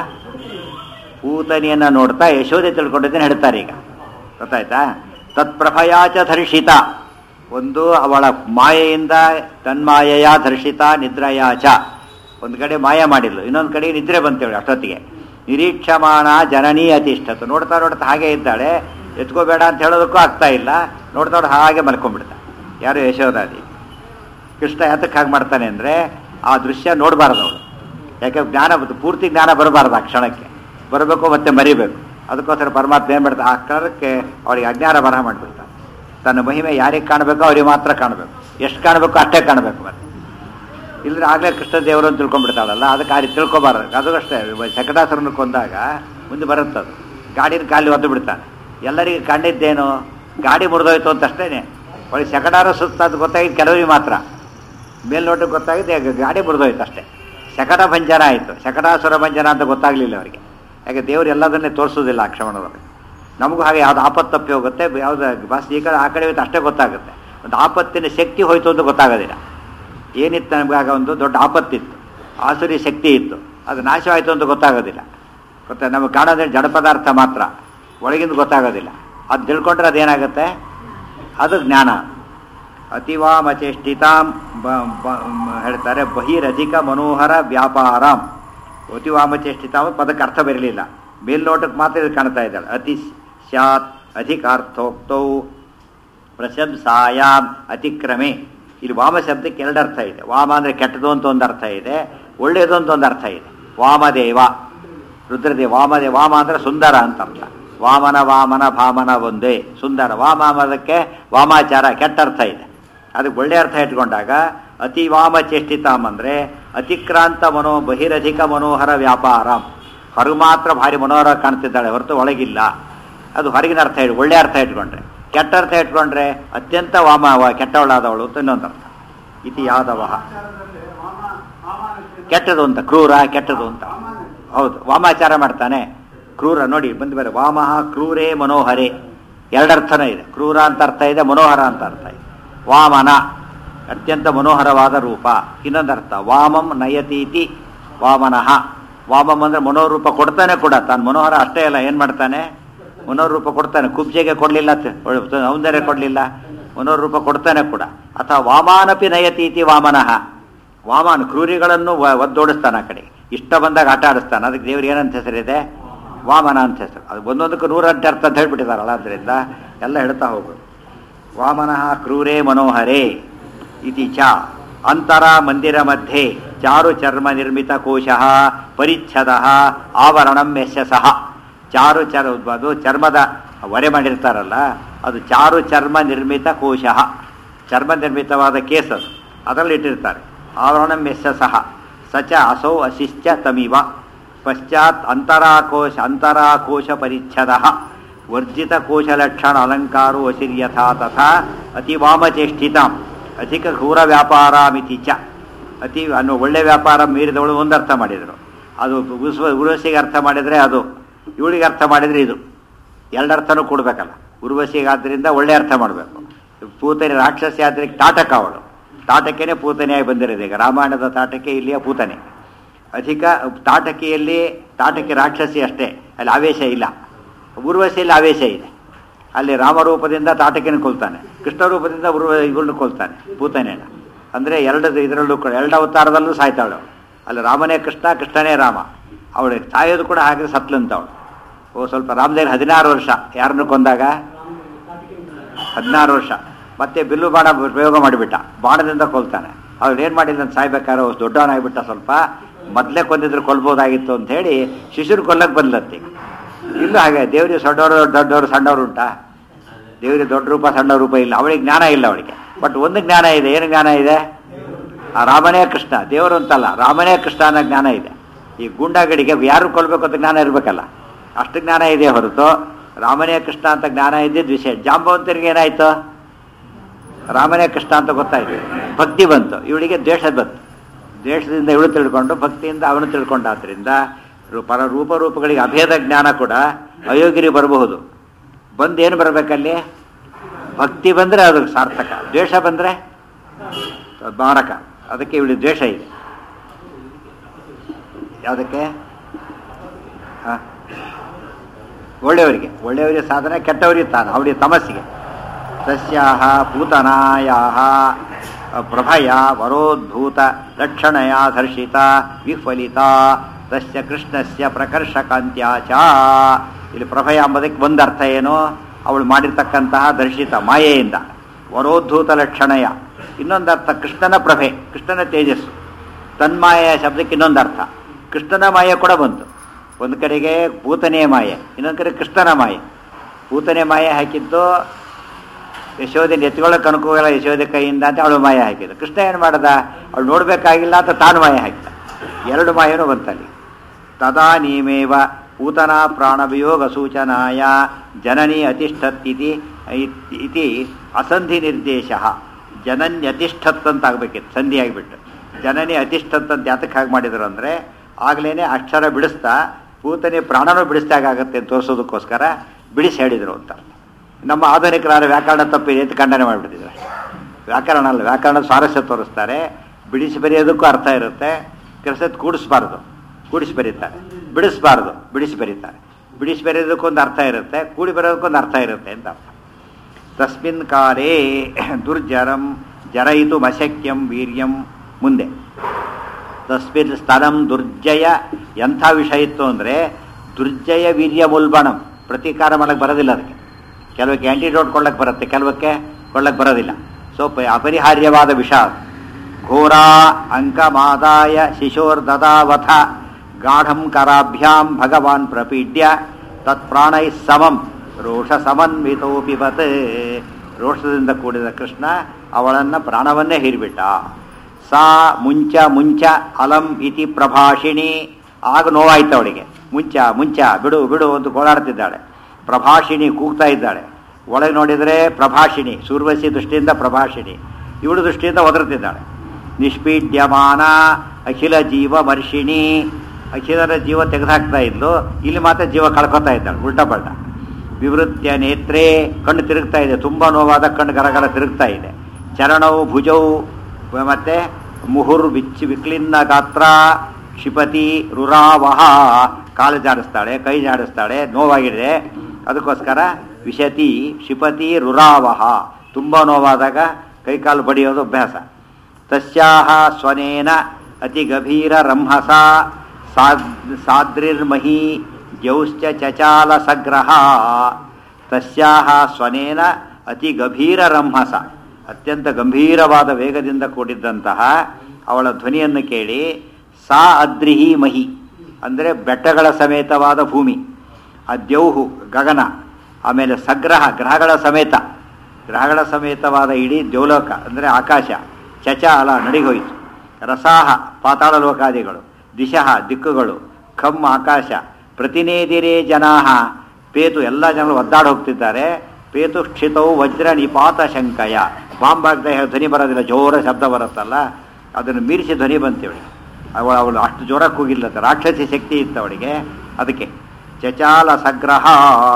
ಪೂತನಿಯನ್ನ ನೋಡ್ತಾ ಯಶೋದೆ ತಿಳ್ಕೊಂಡಿದ್ದೇನೆ ಹೇಳ್ತಾರೆ ಈಗ ಗೊತ್ತಾಯ್ತಾ ತತ್ಪ್ರಭಯಾಚ ಧರ್ಷಿತ ಒಂದು ಅವಳ ಮಾಯೆಯಿಂದ ತನ್ಮಾಯೆಯ ಧರ್ಷಿತ ನಿದ್ರಯಾಚ ಒಂದು ಕಡೆ ಮಾಯ ಮಾಡಿದ್ಲು ಇನ್ನೊಂದು ಕಡೆ ನಿದ್ರೆ ಬಂತೇಳಿ ಅಷ್ಟೊತ್ತಿಗೆ ನಿರೀಕ್ಷಮಾಣ ಜನನೀ ಅತಿಷ್ಠತು ನೋಡ್ತಾ ನೋಡ್ತಾ ಹಾಗೆ ಇದ್ದಾಳೆ ಎತ್ಕೋಬೇಡ ಅಂತ ಹೇಳೋದಕ್ಕೂ ಆಗ್ತಾ ಇಲ್ಲ ನೋಡ್ತಾ ನೋಡ್ತಾ ಹಾಗೆ ಮಲ್ಕೊಂಡ್ಬಿಡ್ತಾ ಯಾರು ಯಶೋದಾದಿ ಕೃಷ್ಣ ಯಾತಕ್ಕೆ ಹಾಗೆ ಮಾಡ್ತಾನೆ ಅಂದರೆ ಆ ದೃಶ್ಯ ನೋಡಬಾರ್ದು ಅವಳು ಯಾಕೆ ಜ್ಞಾನ ಬತ್ತು- ಪೂರ್ತಿ ಜ್ಞಾನ ಬರಬಾರ್ದು ಆ ಕ್ಷಣಕ್ಕೆ ಬರಬೇಕು ಮತ್ತೆ ಮರಿಬೇಕು ಅದಕ್ಕೋಸ್ಕರ ಪರಮಾತ್ಮ ಏನು ಮಾಡ್ತಾ ಆ ಕ್ಷಣಕ್ಕೆ ಅವಳಿಗೆ ಅಜ್ಞಾನ ಬರಹ ಮಾಡಿಬಿಡ್ತಾನೆ ತನ್ನ ಮಹಿಮೆ ಯಾರಿಗೆ ಕಾಣಬೇಕೋ ಅವ್ರಿಗೆ ಮಾತ್ರ ಕಾಣಬೇಕು ಎಷ್ಟು ಕಾಣಬೇಕು ಅಷ್ಟೇ ಕಾಣಬೇಕು ಮತ್ತೆ ಇಲ್ಲದ್ರೆ ಆಗಲೇ ಕೃಷ್ಣ ದೇವರು ಅಂತ ತಿಳ್ಕೊಂಡ್ಬಿಡ್ತಾಳಲ್ಲ ಅದಕ್ಕೆ ಆ ರೀತಿ ತಿಳ್ಕೊಬಾರ್ದು ಅದು ಅಷ್ಟೇ ಶಕಟಾಸುರನ ಕೊಂದಾಗ ಮುಂದೆ ಬರುತ್ತೆ ಅದು ಗಾಡಿನ ಖಾಲಿ ಹೊತ್ತು ಬಿಡ್ತಾನೆ ಎಲ್ಲರಿಗೆ ಕಂಡಿದ್ದೇನು ಗಾಡಿ ಮುರಿದೋಯ್ತು ಅಂತ ಅಷ್ಟೇನೆ ಒಳ್ಳೆ ಶಕಟಾರ ಸುತ್ತ ಅದು ಗೊತ್ತಾಗಿದ್ದು ಕೆಲವರಿಗೆ ಮಾತ್ರ ಮೇಲ್ನೋಟಕ್ಕೆ ಗೊತ್ತಾಗಿದೆ ಗಾಡಿ ಮುರಿದೋಯ್ತು ಅಷ್ಟೇ ಶಕಟ ಭಂಜನ ಆಯಿತು ಶಕಟಾಸುರ ಭಂಜನ ಅಂತ ಗೊತ್ತಾಗಲಿಲ್ಲ ಅವರಿಗೆ ಯಾಕೆ ದೇವರು ಎಲ್ಲದನ್ನೇ ತೋರಿಸೋದಿಲ್ಲ ಆ ಕ್ಷಮಣದಲ್ಲಿ ನಮಗೂ ಹಾಗೆ ಯಾವ್ದು ಆಪತ್ತು ತಪ್ಪಿ ಹೋಗುತ್ತೆ ಯಾವ್ದು ಬಸ್ ಈ ಕಡೆ ಆ ಕಡೆ ಹೋಯ್ತು ಅಷ್ಟೇ ಗೊತ್ತಾಗುತ್ತೆ ಒಂದು ಆಪತ್ತಿನ ಶಕ್ತಿ ಹೋಯ್ತು ಅಂತ ಗೊತ್ತಾಗೋದಿಲ್ಲ ಏನಿತ್ತು ನಮ್ಗೆ ಆಗ ಒಂದು ದೊಡ್ಡ ಆಪತ್ತಿತ್ತು ಆಸುರಿ ಶಕ್ತಿ ಇತ್ತು ಅದು ನಾಶವಾಯಿತು ಅಂತ ಗೊತ್ತಾಗೋದಿಲ್ಲ ಗೊತ್ತಾ ನಮಗೆ ಕಾಣೋದೇ ಜಡ ಪದಾರ್ಥ ಮಾತ್ರ ಒಳಗಿಂದ ಗೊತ್ತಾಗೋದಿಲ್ಲ ಅದು ತಿಳ್ಕೊಂಡ್ರೆ ಅದೇನಾಗುತ್ತೆ ಅದು ಜ್ಞಾನ ಅತಿವಾಮಚೇಷ್ಟಿತಾಂ ಬ- ಬ- ಮ್, ಹೇಳ್ತಾರೆ ಬಹಿರಧಿಕ ಮನೋಹರ ವ್ಯಾಪಾರಂ ಅತಿವಾಮಚೇಷ್ಟಿತಾಂ ಪದಕ್ಕೆ ಅರ್ಥ ಬರಲಿಲ್ಲ ಮೇಲ್ನೋಟಕ್ಕೆ ಮಾತ್ರ ಇದು ಕಾಣ್ತಾ ಇದ್ದಾಳೆ ಅತಿ ಸ್ಯಾತ್ ಅಧಿಕಾರ್ಥೋಕ್ತೌ ಪ್ರಶಂಸಾಯಾಮ್ ಅತಿಕ್ರಮೆ ಇಲ್ಲಿ ವಾಮ ಶಬ್ದಕ್ಕೆ ಎರಡು ಅರ್ಥ ಇದೆ ವಾಮ ಅಂದರೆ ಕೆಟ್ಟದು ಅಂತ ಒಂದು ಅರ್ಥ ಇದೆ ಒಳ್ಳೆಯದು ಅಂತ ಒಂದು ಅರ್ಥ ಇದೆ ವಾಮದೇವ ರುದ್ರದೇವ ವಾಮದೇವ ವಾಮ ಅಂದರೆ ಸುಂದರ ಅಂತ ಅರ್ಥ ವಾಮನ ವಾಮನ ಭಾಮನ ಒಂದೇ ಸುಂದರ ವಾಮ ಅನ್ನೋದಕ್ಕೆ ವಾಮಾಚಾರ ಕೆಟ್ಟ ಅರ್ಥ ಇದೆ ಅದಕ್ಕೆ ಒಳ್ಳೆ ಅರ್ಥ ಇಟ್ಕೊಂಡಾಗ ಅತಿ ವಾಮ ಚೇಷ್ಟಿತಾಮ್ ಅಂದರೆ ಅತಿಕ್ರಾಂತ ಮನೋ ಬಹಿರಧಿಕ ಮನೋಹರ ವ್ಯಾಪಾರ ಹೊರಗೆ ಮಾತ್ರ ಭಾರಿ ಮನೋಹರ ಕಾಣ್ತಿದ್ದಾಳೆ ಹೊರತು ಒಳಗಿಲ್ಲ ಅದು ಹೊರಗಿನ ಅರ್ಥ ಇಟ್ಟು ಒಳ್ಳೆ ಅರ್ಥ ಇಟ್ಕೊಂಡ್ರೆ ಕೆಟ್ಟ ಅರ್ಥ ಇಟ್ಕೊಂಡ್ರೆ ಅತ್ಯಂತ ವಾಮ ವ- ಕೆಟ್ಟವಳಾದವಳು ಅಂತ ಇನ್ನೊಂದು ಅರ್ಥ ಇತಿ ಯಾದವ ಕೆಟ್ಟದು ಅಂತ ಕ್ರೂರ ಕೆಟ್ಟದು ಅಂತ ಹೌದು ವಾಮಾಚಾರ ಮಾಡ್ತಾನೆ ಕ್ರೂರ ನೋಡಿ ಬಂದು ಬೇರೆ ವಾಮಃ ಕ್ರೂರೇ ಮನೋಹರೇ ಎರಡರ್ಥನೂ ಇದೆ ಕ್ರೂರ ಅಂತ ಅರ್ಥ ಇದೆ ಮನೋಹರ ಅಂತ ಅರ್ಥ ಇದೆ ವಾಮನ ಅತ್ಯಂತ ಮನೋಹರವಾದ ರೂಪ ಇನ್ನೊಂದು ಅರ್ಥ ವಾಮಂ ನಯತೀತಿ ವಾಮನಃ ವಾಮಂ ಅಂದ್ರೆ ಮನೋರೂಪ ಕೊಡ್ತಾನೆ ಕೂಡ ತಾನು ಮನೋಹರ ಅಷ್ಟೇ ಅಲ್ಲ ಏನು ಮಾಡ್ತಾನೆ ಮನೋರೂಪ ಕೊಡ್ತಾನೆ ಕುಬ್ಜೆಗೆ ಕೊಡಲಿಲ್ಲ ಸೌಂದರ್ಯ ಕೊಡಲಿಲ್ಲ ಮನೋರೂಪ ಕೊಡ್ತಾನೆ ಕೂಡ ಅಥವಾ ವಾಮಾನಪಿ ನಯತೀತಿ ವಾಮನಃ ವಾಮನ ಕ್ರೂರಿಗಳನ್ನು ವ- ಒದ್ದೋಡಿಸ್ತಾನೆ ಆ ಕಡೆ ಇಷ್ಟ ಬಂದಾಗ ಆಟ ಆಡಿಸ್ತಾನೆ ಅದಕ್ಕೆ ದೇವ್ರಿಗೆ ಏನಂತ ಹೆಸರಿದೆ ವಾಮನ ಅಂತ ಹೆಸರು ಅದು ಒಂದೊಂದಕ್ಕೂ ನೂರಂತೆ ಅರ್ಥ ಅಂತ ಹೇಳ್ಬಿಟ್ಟಿದಾರಲ್ಲ ಅದರಿಂದ ಎಲ್ಲ ಹೇಳ್ತಾ ಹೋಗೋದು ವಾಮನಃ ಕ್ರೂರೇ ಮನೋಹರೇ ಇತಿ ಚ ಅಂತರ ಮಂದಿರ ಮಧ್ಯೆ ಚಾರು ಚರ್ಮ ನಿರ್ಮಿತ ಕೋಶ ಪರಿಚ್ಛದ ಆವರಣಂ ಯಶಸಃ ಚಾರು ಚರ್ ಅದು ಚರ್ಮದ ಒರೆ ಮಾಡಿರ್ತಾರಲ್ಲ ಅದು ಚಾರು ಚರ್ಮ ನಿರ್ಮಿತ ಕೋಶ ಚರ್ಮ ನಿರ್ಮಿತವಾದ ಕೇಸ್ ಅದು ಅದರಲ್ಲಿ ಇಟ್ಟಿರ್ತಾರೆ ಆವರಣಂ ಯಶಸಃ ಸಚ ಅಸೌ ಅಶಿಶ್ಚ ತಮಿವ ಪಶ್ಚಾತ್ ಅಂತರಾಕೋಶ ಅಂತರಾಕೋಶ ಪರಿಚ್ಛದ ವರ್ಜಿತ ಕೋಶಲಕ್ಷಣ ಅಲಂಕಾರೋ ಅಸಿರ್ಯಥಾ ತಥಾ ಅತಿ ವಾಮಚೇಷ್ಟಿತಾಂ ಅಧಿಕ ಘೋರ ವ್ಯಾಪಾರಾಮಿತಿ ಚ ಅತಿ ಅನ್ನೋ ಒಳ್ಳೆ ವ್ಯಾಪಾರ ಮೀರಿದವಳು ಒಂದು ಅರ್ಥ ಮಾಡಿದರು ಅದು ಉರ್ವ ಉರ್ವಶಿಗೆ ಅರ್ಥ ಮಾಡಿದರೆ ಅದು ಇವಳಿಗೆ ಅರ್ಥ ಮಾಡಿದರೆ ಇದು ಎರಡರ್ಥನೂ ಕೊಡಬೇಕಲ್ಲ ಉರ್ವಶಿಗಾದ್ದರಿಂದ ಒಳ್ಳೆ ಅರ್ಥ ಮಾಡಬೇಕು ಪೂತನೆ ರಾಕ್ಷಸಿ ಆದರೆ ತಾಟಕ ಅವಳು ತಾಟಕೆನೇ ಪೂತನೆಯಾಗಿ ಬಂದಿರೋದು ಈಗ ರಾಮಾಯಣದ ತಾಟಕೆ ಇಲ್ಲಿಯ ಪೂತನೆ ಅಧಿಕ ತಾಟಕಿಯಲ್ಲಿ ತಾಟಕಿ ರಾಕ್ಷಸಿ ಅಷ್ಟೇ ಅಲ್ಲಿ ಆವೇಶ ಇಲ್ಲ ಉರ್ವಶಿಯಲ್ಲಿ ಆವೇಶ ಇದೆ ಅಲ್ಲಿ ರಾಮರೂಪದಿಂದ ತಾಟಕಿನ ಕೊಲ್ತಾನೆ ಕೃಷ್ಣ ರೂಪದಿಂದ ಉರ್ವ ಇವ್ರನ್ನ ಕೊಲ್ತಾನೆ ಪೂತನೇನ ಅಂದರೆ ಎರಡು ಇದರಲ್ಲೂ ಕೂಡ ಎರಡು ಅವತಾರದಲ್ಲೂ ಸಾಯ್ತಾಳು ಅವಳು. ಅಲ್ಲಿ ರಾಮನೇ ಕೃಷ್ಣ ಕೃಷ್ಣನೇ ರಾಮ ಅವಳಿಗೆ ಸಾಯೋದು ಕೂಡ ಹಾಗೆ ಸತ್ಲಂತ ಅವಳು ಓ ಸ್ವಲ್ಪ ರಾಮದೇವ್ ಹದಿನಾರು ವರ್ಷ ಯಾರನ್ನು ಕೊಂದಾಗ ಹದಿನಾರು ವರ್ಷ ಮತ್ತೆ ಬಿಲ್ಲು ಬಾಣ ಪ್ರಯೋಗ ಮಾಡಿಬಿಟ್ಟ ಬಾಣದಿಂದ ಕೊಲ್ತಾನೆ ಅವ್ರು ಏನು ಮಾಡಿಲ್ಲ ಅಂತ ಸಾಯ್ಬೇಕಾದ್ರೆ ಅವ್ರು ದೊಡ್ಡವನಾಗ್ಬಿಟ್ಟ ಸ್ವಲ್ಪ ಮೊದಲೇ ಕೊಂದಿದ್ರೆ ಕೊಲ್ಬೋದಾಗಿತ್ತು ಅಂತ ಹೇಳಿ ಶಿಶುರು ಕೊಲ್ಲಕ್ಕೆ ಬಂದ್ಲತ್ತಿ ಇಲ್ಲೂ ಹಾಗೆ ದೇವ್ರಿಗೆ ಸಣ್ಣವರು ದೊಡ್ಡವರು ಸಣ್ಣವರು ಉಂಟಾ ದೇವರಿಗೆ ದೊಡ್ಡ ರೂಪ ಸಣ್ಣ ರೂಪ ಇಲ್ಲ ಅವಳಿಗೆ ಜ್ಞಾನ ಇಲ್ಲ ಅವಳಿಗೆ ಬಟ್ ಒಂದು ಜ್ಞಾನ ಇದೆ ಏನು ಜ್ಞಾನ ಇದೆ ಆ ರಾಮನೇ ಕೃಷ್ಣ ದೇವರು ಅಂತಲ್ಲ ರಾಮನೇ ಕೃಷ್ಣ ಅನ್ನೋ ಜ್ಞಾನ ಇದೆ ಈ ಗೂಂಡಾಗಡಿಗೆ ಯಾರು ಕೊಲ್ಬೇಕು ಅಂತ ಜ್ಞಾನ ಇರಬೇಕಲ್ಲ ಅಷ್ಟು ಜ್ಞಾನ ಇದೆ ಹೊರತು ರಾಮನೇ ಕೃಷ್ಣ ಅಂತ ಜ್ಞಾನ ಇದ್ದಿದ್ದು ವಿಷಯ ಜಾಂಬವಂತರಿಗೆ ಏನಾಯ್ತು ರಾಮನೇ ಕೃಷ್ಣ ಅಂತ ಗೊತ್ತಾಯ್ತು ಭಕ್ತಿ ಬಂತು ಇವಳಿಗೆ ದ್ವೇಷ ಬಂತು ದ್ವೇಷದಿಂದ ಇವಳು ತಿಳ್ಕೊಂಡು ಭಕ್ತಿಯಿಂದ ಅವನು ತಿಳ್ಕೊಂಡಾದ್ರಿಂದ ರು- ಪರ ರೂಪರೂಪಗಳಿಗೆ ಅಭೇದ ಜ್ಞಾನ ಕೂಡ ಅಯೋಗ್ಯರಿ ಬರಬಹುದು ಬಂದು ಏನು ಬರಬೇಕಲ್ಲಿ ಭಕ್ತಿ ಬಂದರೆ ಅದು ಸಾರ್ಥಕ ದ್ವೇಷ ಬಂದರೆ ಮಾರಕ ಅದಕ್ಕೆ ಇವಳಿ ದ್ವೇಷ ಇದೆ ಯಾವುದಕ್ಕೆ ಹಾಂ ಒಳ್ಳೆಯವರಿಗೆ ಒಳ್ಳೆಯವರಿಗೆ ಸಾಧನೆ ಕೆಟ್ಟವರಿಗೆ ತಾನು ಅವರಿಗೆ ತಮಸ್ಸಿಗೆ ತಸ್ಯಾಹ ಪೂತನಾಯಾಹ ಪ್ರಭಯ ವರೋದ್ಭೂತ ಲಕ್ಷಣಯ ಧರ್ಷಿತ ವಿಫಲಿತ ತಸ್ಯ ಕೃಷ್ಣಸ್ಯ ಪ್ರಕರ್ಷಕಾಂತ್ಯ ಚ ಇಲ್ಲಿ ಪ್ರಭಯ ಎಂಬುದಕ್ಕೆ ಒಂದು ಅರ್ಥ ಏನು ಅವಳು ಮಾಡಿರ್ತಕ್ಕಂತಹ ದರ್ಶಿತ ಮಾಯೆಯಿಂದ ವರೋದ್ಭೂತ ಲಕ್ಷಣಯ ಇನ್ನೊಂದು ಅರ್ಥ ಕೃಷ್ಣನ ಪ್ರಭೆ ಕೃಷ್ಣನ ತೇಜಸ್ಸು ತನ್ಮಾಯ ಶಬ್ದಕ್ಕೆ ಇನ್ನೊಂದು ಅರ್ಥ ಕೃಷ್ಣನ ಮಾಯೆ ಕೂಡ ಬಂತು ಒಂದು ಕಡೆಗೆ ಭೂತನೆಯ ಮಾಯೆ ಇನ್ನೊಂದು ಕಡೆ ಕೃಷ್ಣನ ಮಾಯೆ ಭೂತನೆ ಮಾಯೆ ಹಾಕಿದ್ದು ಯಶೋದೆ ಎತ್ಕೊಳ್ಳೋಕೆ ಅನುಕೂಲ ಯಶೋದೆ ಕೈಯಿಂದ ಅಂತ ಅವಳು ಮಾಯ ಹಾಕಿದ್ದು ಕೃಷ್ಣ ಏನು ಮಾಡ್ದ ಅವಳು ನೋಡಬೇಕಾಗಿಲ್ಲ ಅಂತ ತಾನು ಮಾಯ ಹಾಕಿದ ಎರಡು ಮಾಯನೂ ಬಂತಲ್ಲಿ ತದಾನೀಮೇವ ಪೂತನಾ ಪ್ರಾಣವಿಯೋಗ ಸೂಚನಾಯ ಜನನಿ ಅತಿಷ್ಠತ್ತಿತಿ ಇತ್- ಇತಿ ಅಸಂಧಿ ನಿರ್ದೇಶ ಜನನ್ಯತಿಷ್ಠತ್ ಅಂತ ಆಗ್ಬೇಕಿತ್ತು ಸಂಧಿ ಆಗಿಬಿಟ್ಟು ಜನನಿ ಅತಿಷ್ಠತ್ ಅಂತ ಯಾತಕ್ಕೆ ಹಾಗೆ ಮಾಡಿದ್ರು ಅಂದರೆ ಆಗ್ಲೇನೆ ಅಕ್ಷರ ಬಿಡಿಸ್ತಾ ಪೂತನೆ ಪ್ರಾಣನೂ ಬಿಡಿಸ್ದಾಗತ್ತೆ ಅಂತ ತೋರಿಸೋದಕ್ಕೋಸ್ಕರ ಬಿಡಿಸಿ ಹೇಳಿದರು ಅಂತ ನಮ್ಮ ಆಧುನಿಕರಾದ ವ್ಯಾಕರಣ ತಪ್ಪಿದೆ ಅಂತ ಖಂಡನೆ ಮಾಡಿಬಿಟ್ಟಿದ್ರು ಅಷ್ಟೇ ವ್ಯಾಕರಣ ಅಲ್ಲ ವ್ಯಾಕರಣ ಸ್ವಾರಸ್ಯ ತೋರಿಸ್ತಾರೆ ಬಿಡಿಸಿ ಬರೆಯೋದಕ್ಕೂ ಅರ್ಥ ಇರುತ್ತೆ ಕೆಲಸದ ಕೂಡಿಸ್ಬಾರ್ದು ಕೂಡಿಸಿ ಬರೀತಾರೆ ಬಿಡಿಸ್ಬಾರ್ದು ಬಿಡಿಸಿ ಬರೀತಾರೆ ಬಿಡಿಸಿ ಬರೆಯೋದಕ್ಕೊಂದು ಅರ್ಥ ಇರುತ್ತೆ ಕೂಡಿ ಬರೆಯೋದಕ್ಕೊಂದು ಅರ್ಥ ಇರುತ್ತೆ ಅಂತ ಅರ್ಥ ತಸ್ಮಿನ್ ಕಾಲೇ ದುರ್ಜರಂ ಜರಯಿತು ಮಶಕ್ಯಂ ವೀರ್ಯಂ ಮುಂದೆ ತಸ್ಮಿನ್ ಸ್ತನಂ ದುರ್ಜಯ ಎಂಥ ವಿಷಯ ಇತ್ತು ಅಂದರೆ ದುರ್ಜಯ ವೀರ್ಯ ಮುಲ್ಬಣಂ ಪ್ರತೀಕಾರ ಮಾಡಕ್ಕೆ ಬರೋದಿಲ್ಲ ಅದಕ್ಕೆ ಕೆಲವಕ್ಕೆ ಆ್ಯಂಟಿಡೋಟ್ ಕೊಳ್ಳಕ್ಕೆ ಬರುತ್ತೆ ಕೆಲವಕ್ಕೆ ಕೊಳ್ಳಕ್ಕೆ ಬರೋದಿಲ್ಲ ಸೊ ಪ- ಅಪರಿಹಾರ್ಯವಾದ ವಿಷ ಅದು. ಘೋರಾ ಅಂಕಮಾದಾಯ ಶಿಶೋರ್ದದಾವಥ ಗಾಢಂ ಕರಾಭ್ಯಾಂ ಭಗವಾನ್ ಪ್ರಪೀಡ್ಯ ತತ್ಪ್ರಾಣೈ ಸಮಂ ರೋಷ ಸಮನ್ವಿತೋಪಿ ಬತ್ ರೋಷದಿಂದ ಕೂಡಿದ ಕೃಷ್ಣ ಅವಳನ್ನು ಪ್ರಾಣವನ್ನೇ ಹೀರಿಬಿಟ್ಟ ಸಾ ಮುಂಚ ಮುಂಚ ಅಲಂ ಇತಿ ಪ್ರಭಾಷಿಣಿ ಆಗ ನೋವಾಯ್ತು ಅವಳಿಗೆ ಮುಂಚ ಮುಂಚ ಬಿಡು ಬಿಡು ಅಂತ ಗೋಳಾಡ್ತಿದ್ದಾಳೆ ಪ್ರಭಾಷಿಣಿ ಕೂಗ್ತಾ ಇದ್ದಾಳೆ ಒಳಗೆ ನೋಡಿದರೆ ಪ್ರಭಾಷಿಣಿ ಸೂರ್ವಶಿ ದೃಷ್ಟಿಯಿಂದ ಪ್ರಭಾಷಿಣಿ ಇವಳು ದೃಷ್ಟಿಯಿಂದ ಒದರುತ್ತಿದ್ದಾಳೆ ನಿಷ್ಪೀಡ್ಯಮಾನ ಅಖಿಲ ಜೀವ ಮರ್ಷಿಣಿ ಅಖಿಲರ ಜೀವ ತೆಗೆದುಹಾಕ್ತಾ ಇದ್ಲು ಇಲ್ಲಿ ಮಾತ್ರ ಜೀವ ಕಳ್ಕೊತಾ ಇದ್ದಾಳೆ ಉಲ್ಟಾ ಪಲ್ಟ ವಿವೃತ್ಯ ನೇತ್ರೇ ಕಣ್ಣು ತಿರುಗ್ತಾ ಇದೆ ತುಂಬ ನೋವಾದ ಕಣ್ಣು ಗರಗರ ತಿರುಗ್ತಾ ಇದೆ ಚರಣವು ಭುಜವು ಮತ್ತೆ ಮುಹುರ್ ಬಿಚ್ಚಿ ವಿಕ್ಲಿನ್ನ ಗಾತ್ರ ಕ್ಷಿಪತಿ ರುರಾವಹ ಕಾಲು ಜಾಡಿಸ್ತಾಳೆ ಕೈ ಜಾಡಿಸ್ತಾಳೆ ನೋವಾಗಿದೆ ಅದಕ್ಕೋಸ್ಕರ ವಿಶತಿ ಕ್ಷಿಪತಿ ರುರಾವಹ ತುಂಬ ನೋವಾದಾಗ ಕೈಕಾಲು ಬಡಿಯೋದು ಅಭ್ಯಾಸ ತಸ್ಯಾಹ ಸ್ವನೇನ ಅತಿ ಗಭೀರ ರಂಹಸ ಸಾದ್ ಸಾದ್ರಿರ್ಮಹಿ ಜೌಶ್ಚ ಚಚಾಲ ಸಗ್ರಹ ತಸ್ಯಾಹ ಸ್ವನೇನ ಅತಿ ಗಭೀರ ರಂಹಸ ಅತ್ಯಂತ ಗಂಭೀರವಾದ ವೇಗದಿಂದ ಕೂಡಿದ್ದಂತಹ ಅವಳ ಧ್ವನಿಯನ್ನು ಕೇಳಿ ಸಾ ಅದ್ರಿಹಿ ಮಹಿ ಅಂದರೆ ಬೆಟ್ಟಗಳ ಸಮೇತವಾದ ಭೂಮಿ ಆ ದ್ಯೌಹು ಗಗನ ಆಮೇಲೆ ಸಗ್ರಹ ಗ್ರಹಗಳ ಸಮೇತ ಗ್ರಹಗಳ ಸಮೇತವಾದ ಇಡೀ ದ್ಯೌಲೋಕ ಅಂದರೆ ಆಕಾಶ ಚಚಾಲ ನಡಿಗೋಯ್ತು ರಸಾಹ ಪಾತಾಳ ಲೋಕಾದಿಗಳು ದಿಶಃ ದಿಕ್ಕುಗಳು ಖಮ್ ಆಕಾಶ ಪ್ರತಿನೇದಿರೇ ಜನಾಹ ಪೇತು ಎಲ್ಲ ಜನರು ಒದ್ದಾಡಿ ಹೋಗ್ತಿದ್ದಾರೆ ಪೇತು ಕ್ಷಿತವು ವಜ್ರ ನಿಪಾತ ಶಂಕಯ ಬಾಂಬಾಗ್ದ ಧ್ವನಿ ಬರೋದಿಲ್ಲ ಜೋರ ಶಬ್ದ ಬರುತ್ತಲ್ಲ ಅದನ್ನು ಮೀರಿಸಿ ಧ್ವನಿ ಬಂತೀವಳಿ ಅವಳು ಅವಳು ಅಷ್ಟು ಜೋರ ಕೂಗಿಲ್ಲದ ರಾಕ್ಷಸಿ ಶಕ್ತಿ ಇತ್ತು ಅವಳಿಗೆ ಅದಕ್ಕೆ ಚಚಾಲ ಸಗ್ರಹ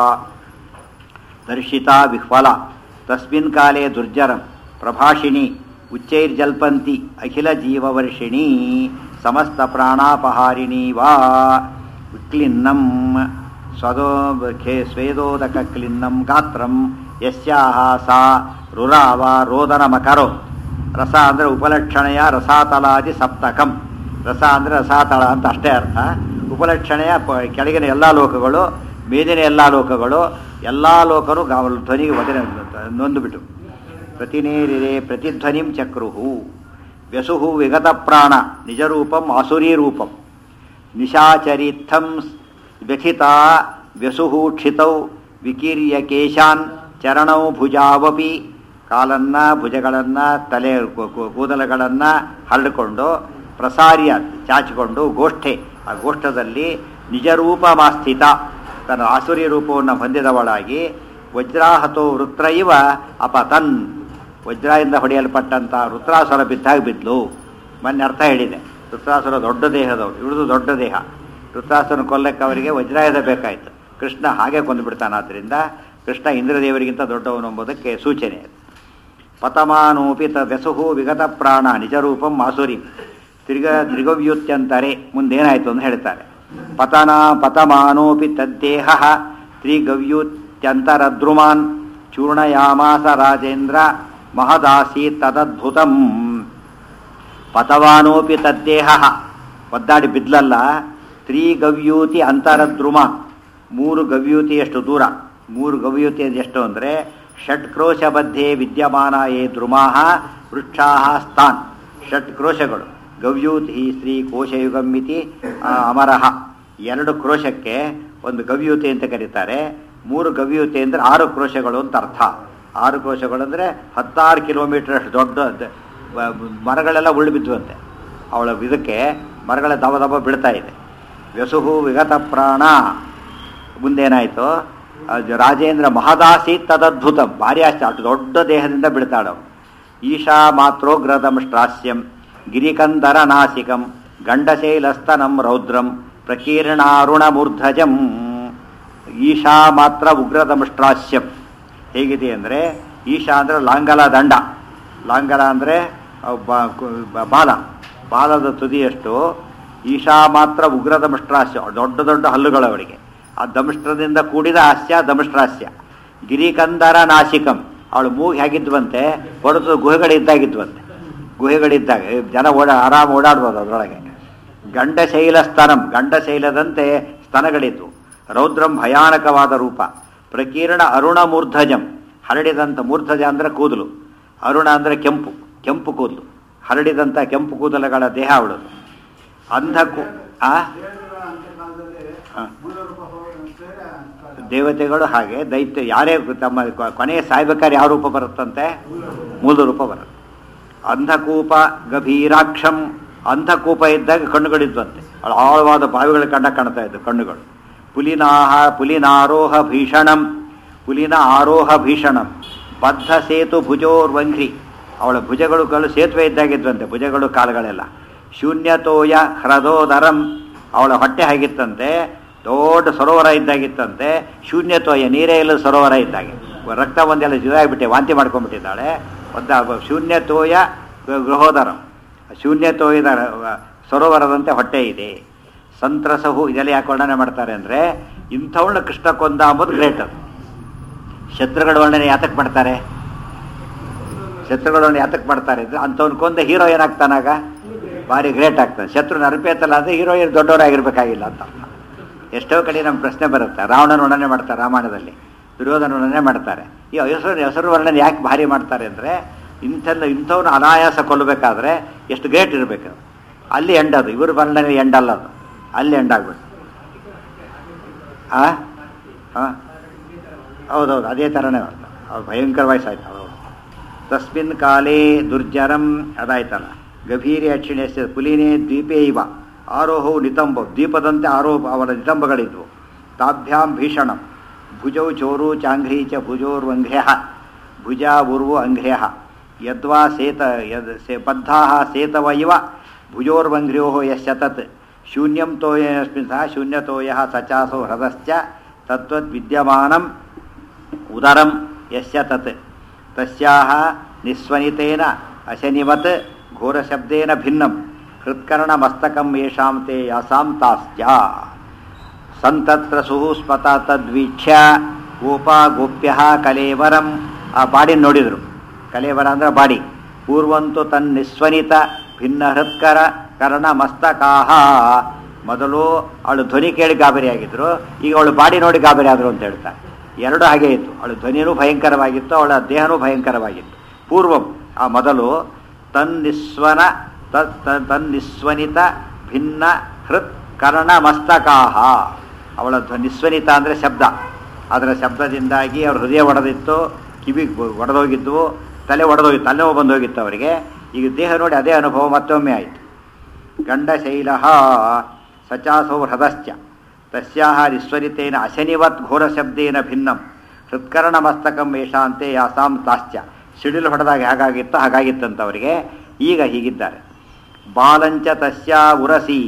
ದರ್ಶಿತಾ ವಿಹ್ವಲ ತಸ್ಮಿನ್ ಕಾಲೇ ದುರ್ಜರಂ ಪ್ರಭಾಷಿಣಿ ಉಚ್ಚೈರ್ಜಲ್ಪಂತಿ ಅಖಿಲ ಜೀವವರ್ಷಿಣಿ ಸಮಸ್ತ ಪ್ರಾಣಾಪಹಾರಿಣಿ ವಾ ಕ್ಲಿನ್ನಂ ಸ್ವದೋ ಖೇ ಸ್ವೇದೋದಕ ಕ್ಲಿನ್ನಂ ಗಾತ್ರಂ ಯಸ್ಯಾಹ ಸಾ ರುರಾವ ರೋದನಮಕರೋ ರಸ ಅಂದರೆ ಉಪಲಕ್ಷಣೆಯ ರಸಾತಲಾದಿ ಸಪ್ತಕಂ ರಸ ಅಂದರೆ ರಸಾತಳ ಅಂತ ಅಷ್ಟೇ ಅರ್ಥ ಉಪಲಕ್ಷಣೆಯ ಪ- ಕೆಳಗಿನ ಎಲ್ಲ ಲೋಕಗಳು ಮೇಲಿನ ಎಲ್ಲ ಲೋಕಗಳು ಎಲ್ಲ ಲೋಕರು ಗಾವ ಧ್ವನಿಗೆ ವದನೆ ನೊಂದುಬಿಟ್ಟು ಪ್ರತಿನೇರಿರೆ ಪ್ರತಿಧ್ವನಿಂ ಚಕ್ರುಹು ವ್ಯಸುಹು ವಿಗತ ಪ್ರಾಣ ನಿಜರೂಪಂ ಆಸುರೀ ರೂಪಂ ನಿಶಾಚರಿತ್ಥಂ ವ್ಯಥಿತ ವ್ಯಸುಹು ಕ್ಷಿತೌ ವಿಕೀರ್ಯ ಕೇಶಾನ್ ಚರಣೌ ಭುಜಾವಪಿ ಕಾಲನ್ನ ಭುಜಗಳನ್ನ ತಲೆ ಕೂ- ಕೂ- ಕೂದಲುಗಳನ್ನ ಹರಡಿಕೊಂಡು ಪ್ರಸಾರ್ಯ ಚಾಚಿಕೊಂಡು ಗೋಷ್ಠೆ ಆ ಗೋಷ್ಠದಲ್ಲಿ ನಿಜರೂಪ ಮಾಸ್ಥಿತ ತನ್ನ ಆಸುರಿ ರೂಪವನ್ನು ಹೊಂದಿದವಳಾಗಿ ವಜ್ರಾಹತೋ ವೃತ್ರ ಇವ ಅಪತನ್ ವಜ್ರದಿಂದ ಹೊಡೆಯಲ್ಪಟ್ಟಂತ ವೃತ್ರಾಸುರ ಬಿದ್ದಾಗ ಬಿದ್ಲು ಮೊನ್ನೆ ಅರ್ಥ ಹೇಳಿದೆ ವೃತ್ರಾಸುರ ದೊಡ್ಡ ದೇಹದವರು ಇಳಿದು ದೊಡ್ಡ ದೇಹ ವೃತ್ರಾಸುರನ ಕೊಲ್ಲಕ್ಕೆ ಅವರಿಗೆ ವಜ್ರಾಯುಧ ಬೇಕಾಯಿತು ಕೃಷ್ಣ ಹಾಗೆ ಕೊಂದುಬಿಡ್ತಾನಾದ್ರಿಂದ ಕೃಷ್ಣ ಇಂದ್ರದೇವರಿಗಿಂತ ದೊಡ್ಡವನು ಎಂಬುದಕ್ಕೆ ಸೂಚನೆ ಅದು ಪತಮಾನೋಪಿ ವ್ಯಸುಹು ವಿಗತ ಪ್ರಾಣ ನಿಜರೂಪಂ ಆಸುರಿ ತಿರ್ಗ ತ್ರಿಗವ್ಯುತ್ಯಂತರೆ ಮುಂದೇನಾಯಿತು ಅಂತ ಹೇಳ್ತಾರೆ ಪತನ ಪತಮಾನೋಪಿ ತದ್ದೇಹ ತ್ರಿಗವ್ಯುತ್ಯಂತರದ್ರುಮಾನ್ ಚೂರ್ಣಯಾಮಾಸ ರಾಜೇಂದ್ರ ಮಹದಾಸಿ ತದದ್ಭುತಂ ಪತವಾನೋಪಿ ತದ್ದೇಹ ಒದ್ದಾಡಿ ಬಿದ್ಲಲ್ಲ ತ್ರಿಗವ್ಯೂತಿ ಅಂತರದ್ರುಮ ಮೂರು ಗವ್ಯೂತಿಯಷ್ಟು ದೂರ ಮೂರು ಗವ್ಯೂತಿ ಎಷ್ಟು ಅಂದರೆ ಷಟ್ಕ್ರೋಶ ಮಧ್ಯೆ ವಿದ್ಯಮಾನ ಏ ದ್ರುಮಾಹ ವೃಕ್ಷಾಹ ಸ್ಥಾನ್ ಷಟ್ ಕ್ರೋಶಗಳು ಗವ್ಯೂತಿ ಶ್ರೀ ಕೋಶಯುಗಮಿತಿ ಆ, ಅಮರಹ ಎರಡು ಕ್ರೋಶಕ್ಕೆ ಒಂದು ಗವ್ಯೂತಿ ಅಂತ ಕರೀತಾರೆ ಮೂರು ಗವ್ಯೂತಿ ಅಂದರೆ ಆರು ಕ್ರೋಶಗಳು ಅಂತ ಅರ್ಥ ಆರು ಕ್ರೋಶಗಳು ಅಂದರೆ ಹತ್ತಾರು ಕಿಲೋಮೀಟರ್ ಅಷ್ಟು ದೊಡ್ಡ ದ- ಬ- ಮರಗಳೆಲ್ಲ ಉಳ್ಳು ಬಿದ್ದುವಂತೆ ಅವಳ ಇದಕ್ಕೆ ಮರಗಳ ದವ ದವ ಬೀಳ್ತಾ ಇದೆ ವ್ಯಸುಹು ವಿಗತ ಪ್ರಾಣ ಮುಂದೇನಾಯಿತು ಅದು ರಾಜೇಂದ್ರ ಮಹದಾಸಿ ತದದ್ಭುತ ಭಾರಿ ಆಶ್ಚರ್ಯ ಅಷ್ಟು ದೊಡ್ಡ ದೇಹದಿಂದ ಬೀಳ್ತಾಳವು ಈಶಾ ಮಾತ್ರೋಗ್ರದಂ ಗಿರಿಕಂದರ ನಾಸಿಕಂ ಗಂಡಶೈಲಸ್ತನಂ ರೌದ್ರಂ ಪ್ರಕೀರ್ಣಾರುಣಮೂರ್ಧಜಂ ಈಶಾ ಮಾತ್ರ ಉಗ್ರದಮಷ್ಟ್ರಾಸ್ಯಂ ಹೇಗಿದೆ ಅಂದರೆ ಈಶಾ ಅಂದರೆ ಲಾಂಗಲ ದಂಡ ಲಾಂಗಲ ಅಂದರೆ ಬಾಲ ಬಾಲದ ತುದಿಯಷ್ಟು ಈಶಾ ಮಾತ್ರ ಉಗ್ರ ದಮಷ್ಟ್ರಾಸ್ಯ ದೊಡ್ಡ ದೊಡ್ಡ ಹಲ್ಲುಗಳವರಿಗೆ ಆ ದಮಷ್ಟ್ರದಿಂದ ಕೂಡಿದ ಹಾಸ್ಯ ದಮಷ್ಟ್ರಾಸ್ಯ ಗಿರಿಕಂದರ ನಾಸಿಕಂ ಅವಳು ಮೂಗು ಹೇಗಿದ್ವಂತೆ ಹೊಡೆದು ಗುಹೆಗಳಿದ್ದಾಗಿದ್ವಂತೆ ಗುಹೆಗಳಿದ್ದಾಗ ಜನ ಓಡಾ ಆರಾಮ ಓಡಾಡ್ಬೋದು ಅದರೊಳಗೆ ಗಂಡಶೈಲ ಸ್ತನಂ ಗಂಡಶೈಲದಂತೆ ಸ್ತನಗಳಿದ್ವು ರೌದ್ರಂ ಭಯಾನಕವಾದ ರೂಪ ಪ್ರಕೀರ್ಣ ಅರುಣ ಮೂರ್ಧಜಂ ಹರಡಿದಂಥ ಮೂರ್ಧಜ ಅಂದರೆ ಕೂದಲು ಅರುಣ ಅಂದರೆ ಕೆಂಪು ಕೆಂಪು ಕೂದಲು ಹರಡಿದಂಥ ಕೆಂಪು ಕೂದಲುಗಳ ದೇಹ ಅವಳದು ಅಂಧ ಕು ಆ ಆ. ದೇವತೆಗಳು ಹಾಗೆ ದೈತ್ಯ ಯಾರೇ ತಮ್ಮ ಕೊ- ಕೊನೆಯ ಸಾಯ್ಬೇಕಾದ್ರೆ ಯಾವ ರೂಪ ಬರುತ್ತಂತೆ ಮೂಲ ರೂಪ ಬರುತ್ತೆ ಅಂಧಕೂಪ ಗಭೀರಾಕ್ಷಂ ಅಂಧಕೂಪ ಇದ್ದಾಗ ಕಣ್ಣುಗಳಿದ್ವಂತೆ ಅವಳು ಆಳವಾದ ಬಾವಿಗಳ ಕಂಡ ಕಾಣ್ತಾ ಇದ್ದು ಕಣ್ಣುಗಳು ಪುಲಿನಾಹ ಪುಲಿನಾರೋಹ ಭೀಷಣಂ ಪುಲಿನ ಆರೋಹ ಭೀಷಣಂ ಬದ್ಧ ಸೇತು ಭುಜೋರ್ವಂಘ್ರಿ ಅವಳ ಭುಜಗಳು ಕಳು ಸೇತುವೆ ಇದ್ದಾಗಿದ್ವಂತೆ ಭುಜಗಳು ಕಾಲುಗಳೆಲ್ಲ ಶೂನ್ಯತೋಯ ಹ್ರದೋದರಂ ಅವಳ ಹೊಟ್ಟೆ ಹಾಗಿತ್ತಂತೆ ದೊಡ್ಡ ಸರೋವರ ಇದ್ದಾಗಿತ್ತಂತೆ ಶೂನ್ಯತೋಯ ನೀರೇ ಇಲ್ಲದ ಸರೋವರ ಇದ್ದಾಗೆ ರಕ್ತ ಒಂದೆಲ್ಲ ಜುದಾಗ್ಬಿಟ್ಟೆ ವಾಂತಿ ಮಾಡ್ಕೊಂಡ್ಬಿಟ್ಟಿದ್ದಾಳೆ ಒಂದು ಶೂನ್ಯತೋಯ ಗೃಹೋದರಂ ಶೂನ್ಯತೋಯದ ಸರೋವರದಂತೆ ಹೊಟ್ಟೆ ಇದೆ ಸಂತ್ರಸಹು ಇದೆಲ್ಲ ಯಾಕೆ ವರ್ಣನೆ ಮಾಡ್ತಾರೆ ಅಂದರೆ ಇಂಥವಳನ್ನ ಕೃಷ್ಣ ಕೊಂದ ಅಂಬುದು ಗ್ರೇಟ್ ಅದು ಶತ್ರುಗಳ ವರ್ಣನೆ ಯಾತಕ್ಕೆ ಮಾಡ್ತಾರೆ ಶತ್ರುಗಳನ್ನು ಯಾತಕ್ಕೆ ಮಾಡ್ತಾರೆ ಅಂದರೆ ಅಂಥವ್ನು ಕೊಂದ ಹೀರೋ ಏನಾಗ್ತಾನಾಗ ಭಾರಿ ಗ್ರೇಟ್ ಆಗ್ತಾನೆ ಶತ್ರು ನರಪೇತಲ್ಲ ಅಂದರೆ ಹೀರೋಯಿನ್ ದೊಡ್ಡವರಾಗಿರ್ಬೇಕಾಗಿಲ್ಲ ಅಂತ ಅರ್ಥ. ಎಷ್ಟೋ ಕಡೆ ನಮ್ಮ ಪ್ರಶ್ನೆ ಬರುತ್ತೆ ರಾವಣನ ವರ್ಣನೆ ಮಾಡ್ತಾರೆ ರಾಮಾಯಣದಲ್ಲಿ ದುರ್ಯೋಧನ ವರ್ಣನೆ ಮಾಡ್ತಾರೆ ಈ ಹೆಸರು ಹೆಸರು ವರ್ಣನೆ ಯಾಕೆ ಭಾರಿ ಮಾಡ್ತಾರೆ ಅಂದರೆ ಇಂಥಲ್ಲ ಇಂಥವ್ನು ಅನಾಯಾಸ ಕೊಲ್ಲಬೇಕಾದ್ರೆ ಎಷ್ಟು ಗ್ರೇಟ್ ಇರಬೇಕು ಅಲ್ಲಿ ಎಂಡದು ಇವ್ರ ವರ್ಣನೆ ಎಂಡಲ್ಲ ಅದು ಅಲ್ಲಿ ಎಂಡಾಗ್ಬೇಕು ಆ ಹಾಂ ಹೌದೌದು ಅದೇ ಥರನೇ ಅರ್ಥ ಅವ್ರು ಭಯಂಕರ ವಯಸ್ಸಾಯ್ತು ಹೌದು ತಸ್ಮಿನ್ ಕಾಲೇ ದುರ್ಜರಂ ಅದಾಯ್ತಲ್ಲ ಗಭೀರಿ ಅಕ್ಷಿಣ್ಯಸ್ಯ ಪುಲಿನೇ ದ್ವೀಪೇ ಇವ ಆರೋಹವು ನಿತಂಬ ದ್ವೀಪದಂತೆ ಆರೋಪ ಅವರ ನಿತಂಬಗಳಿದ್ವು ತಾಭ್ಯಾಂ ಭೀಷಣಂ ಭುಜೌ ಚೋರು ಚಾಂಘ್ರಿ ಚ ಭುಜೋರ್ವಂಘ್ರ್ಯ ಭುಜ ಉರ್ವು ಅಂಘ್ರ್ಯ ಯದ್ವಾ ಸೇತ ಯದ್ ಸೇ ಬದ್ಧಾ ಸೇತವ ಇವ ಭುಜೋರ್ವಂಘ್ರ್ಯೋ ಯಶ್ಚ ತತ್ ಶೂನ್ಯಂ ತೋಯಸ್ಮಿನ್ ಸಹ ಶೂನ್ಯತೋಯ ಸಚಾಸೋ ಹೃದಶ್ಚ ತದ್ವದ್ ವಿದ್ಯಮಾನಂ ಉದರಂ ಯಸ್ಯ ತತ್ ತಸ್ಯಾಹ ನಿಸ್ವನಿತೇನ ಅಶನಿವತ್ ಘೋರಶಬ್ದೇನ ಭಿನ್ನಂ ಹೃತ್ಕರ್ಣಮಸ್ತಕಂ ಯೇಷಾಂ ತೇ ಯಾಸಾಂ ತಾಸ್ಯ ಸಂತತ್ರ ಸುಹುಸ್ಮತ ತದ್ವೀಕ್ಷ್ಯ ಗೋಪ ಗೋಪ್ಯ ಕಲೇವರಂ ಆ ಬಾಡಿ ನೋಡಿದರು ಕಲೇವರ ಅಂದ್ರೆ ಬಾಡಿ ಪೂರ್ವಂತು ತನ್ನಿಸ್ವನಿತ ಭಿನ್ನ ಹೃತ್ಕರ ಕರ್ಣ ಮಸ್ತಕಾಹ ಮೊದಲು ಅವಳು ಧ್ವನಿ ಕೇಳಿ ಗಾಬರಿ ಆಗಿದ್ರು ಈಗ ಅವಳು ಬಾಡಿ ನೋಡಿ ಗಾಬರಿ ಆದ್ರು ಅಂತ ಹೇಳ್ತಾರೆ ಎರಡು ಹಾಗೆ ಇತ್ತು ಅವಳ ಧ್ವನಿನೂ ಭಯಂಕರವಾಗಿತ್ತು ಅವಳ ದೇಹನೂ ಭಯಂಕರವಾಗಿತ್ತು ಪೂರ್ವಂ ಆ ಮೊದಲು ತನ್ನಿಸ್ವನ ತ- ತ- ತನ್ನಿಸ್ವನಿತ ಭಿನ್ನ ಹೃತ್ ಕರ್ಣ ಮಸ್ತಕಾಹ ಅವಳ ಧ್ವ- ನಿಸ್ವನಿತ ಅಂದರೆ ಶಬ್ದ ಅದರ ಶಬ್ದದಿಂದಾಗಿ ಅವ್ರ ಹೃದಯ ಒಡೆದಿತ್ತು ಕಿವಿ ಒಡೆದೋಗಿದ್ವು ತಲೆ ಒಡೆದೋಗಿತ್ತು ತಲೆನೋವು ಬಂದೋಗಿತ್ತು ಅವರಿಗೆ ಈಗ ದೇಹ ನೋಡಿ ಅದೇ ಅನುಭವ ಮತ್ತೊಮ್ಮೆ ಆಯಿತು ಗಂಡಶೈಲ ಸಚಾಸೌ ಹೃದಶ್ಚ ತಸ್ಯಾಹ ನಿಸ್ವರಿತೇನ ಅಶನಿವತ್ ಘೋರಶಬ್ದೇನ ಭಿನ್ನಂ ಹೃತ್ಕರ್ಣಮಸ್ತಕಂ ಏಷಾಂತೆ ಯಾಸಾಂ ತಾಶ್ಚ ಸಿಡಿಲು ಹೊಡೆದಾಗ ಹೇಗಾಗಿತ್ತೋ ಹಾಗಾಗಿತ್ತಂತ ಅವರಿಗೆ ಈಗ ಹೀಗಿದ್ದಾರೆ ಬಾಲಂಚ ತಸ್ಯಾ ಉರಸಿ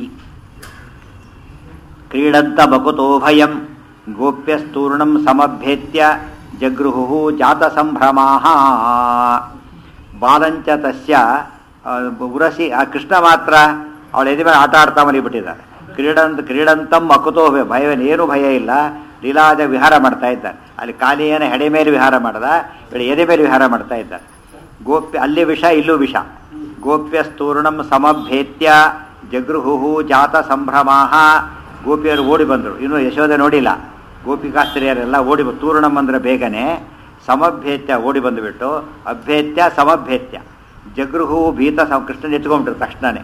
ಕ್ರೀಡಂತ ಬಕುತೋ ಭಯಂ ಗೋಪ್ಯಸ್ತೂರ್ಣಂ ಸಮಭ್ಯೇತ್ಯ ಜಗೃಹು ಜಾತ ಸಂಭ್ರಮಾ ಬಾಲಂಚ ತಸ್ಯ ಆ, ಉರಸಿ ಆ ಕೃಷ್ಣ ಮಾತ್ರ ಅವಳ ಎದೆ ಮೇಲೆ ಆಟ ಆಡ್ತಾ ಮರಿಬಿಟ್ಟಿದ್ದಾರೆ ಕ್ರೀಡಂತ ಕ್ರೀಡಂತಂ ಮಕುತೋ ಭಯ ಭಯವೇನು ಏನೂ ಭಯ ಇಲ್ಲ ಲೀಲಾದ ವಿಹಾರ ಮಾಡ್ತಾ ಇದ್ದಾರೆ ಅಲ್ಲಿ ಕಾಲಿಯನ ಹೆಡೆ ಮೇಲೆ ವಿಹಾರ ಮಾಡ್ದ ಇವಳು ಎದೆ ಮೇಲೆ ವಿಹಾರ ಮಾಡ್ತಾ ಇದ್ದಾರೆ ಗೋಪ್ಯ ಅಲ್ಲಿ ವಿಷ ಇಲ್ಲೂ ವಿಷ ಗೋಪ್ಯ ಸ್ತೂರ್ಣಂ ಸಮಭ್ಯೇತ್ಯ ಜಗೃಹು ಜಾತ ಸಂಭ್ರಮಾಹ ಗೋಪಿಯರು ಓಡಿ ಬಂದರು ಇನ್ನು ಯಶೋದೆ ನೋಡಿಲ್ಲ ಗೋಪಿಕಾಸ್ತ್ರೀಯರೆಲ್ಲ ಓಡಿ ಬ- ತೂರ್ಣಂ ಅಂದ್ರೆ ಬೇಗನೆ ಸಮಭ್ಯೇತ್ಯ ಓಡಿ ಬಂದುಬಿಟ್ಟು ಅಭ್ಯೇತ್ಯ ಸಮಭ್ಯೇತ್ಯ ಜಗೃಹು ಭೀತ ಸಂ ಕೃಷ್ಣನ್ ಎತ್ಕೊಂಡ್ಬಿಟ್ರು ತಕ್ಷಣನೇ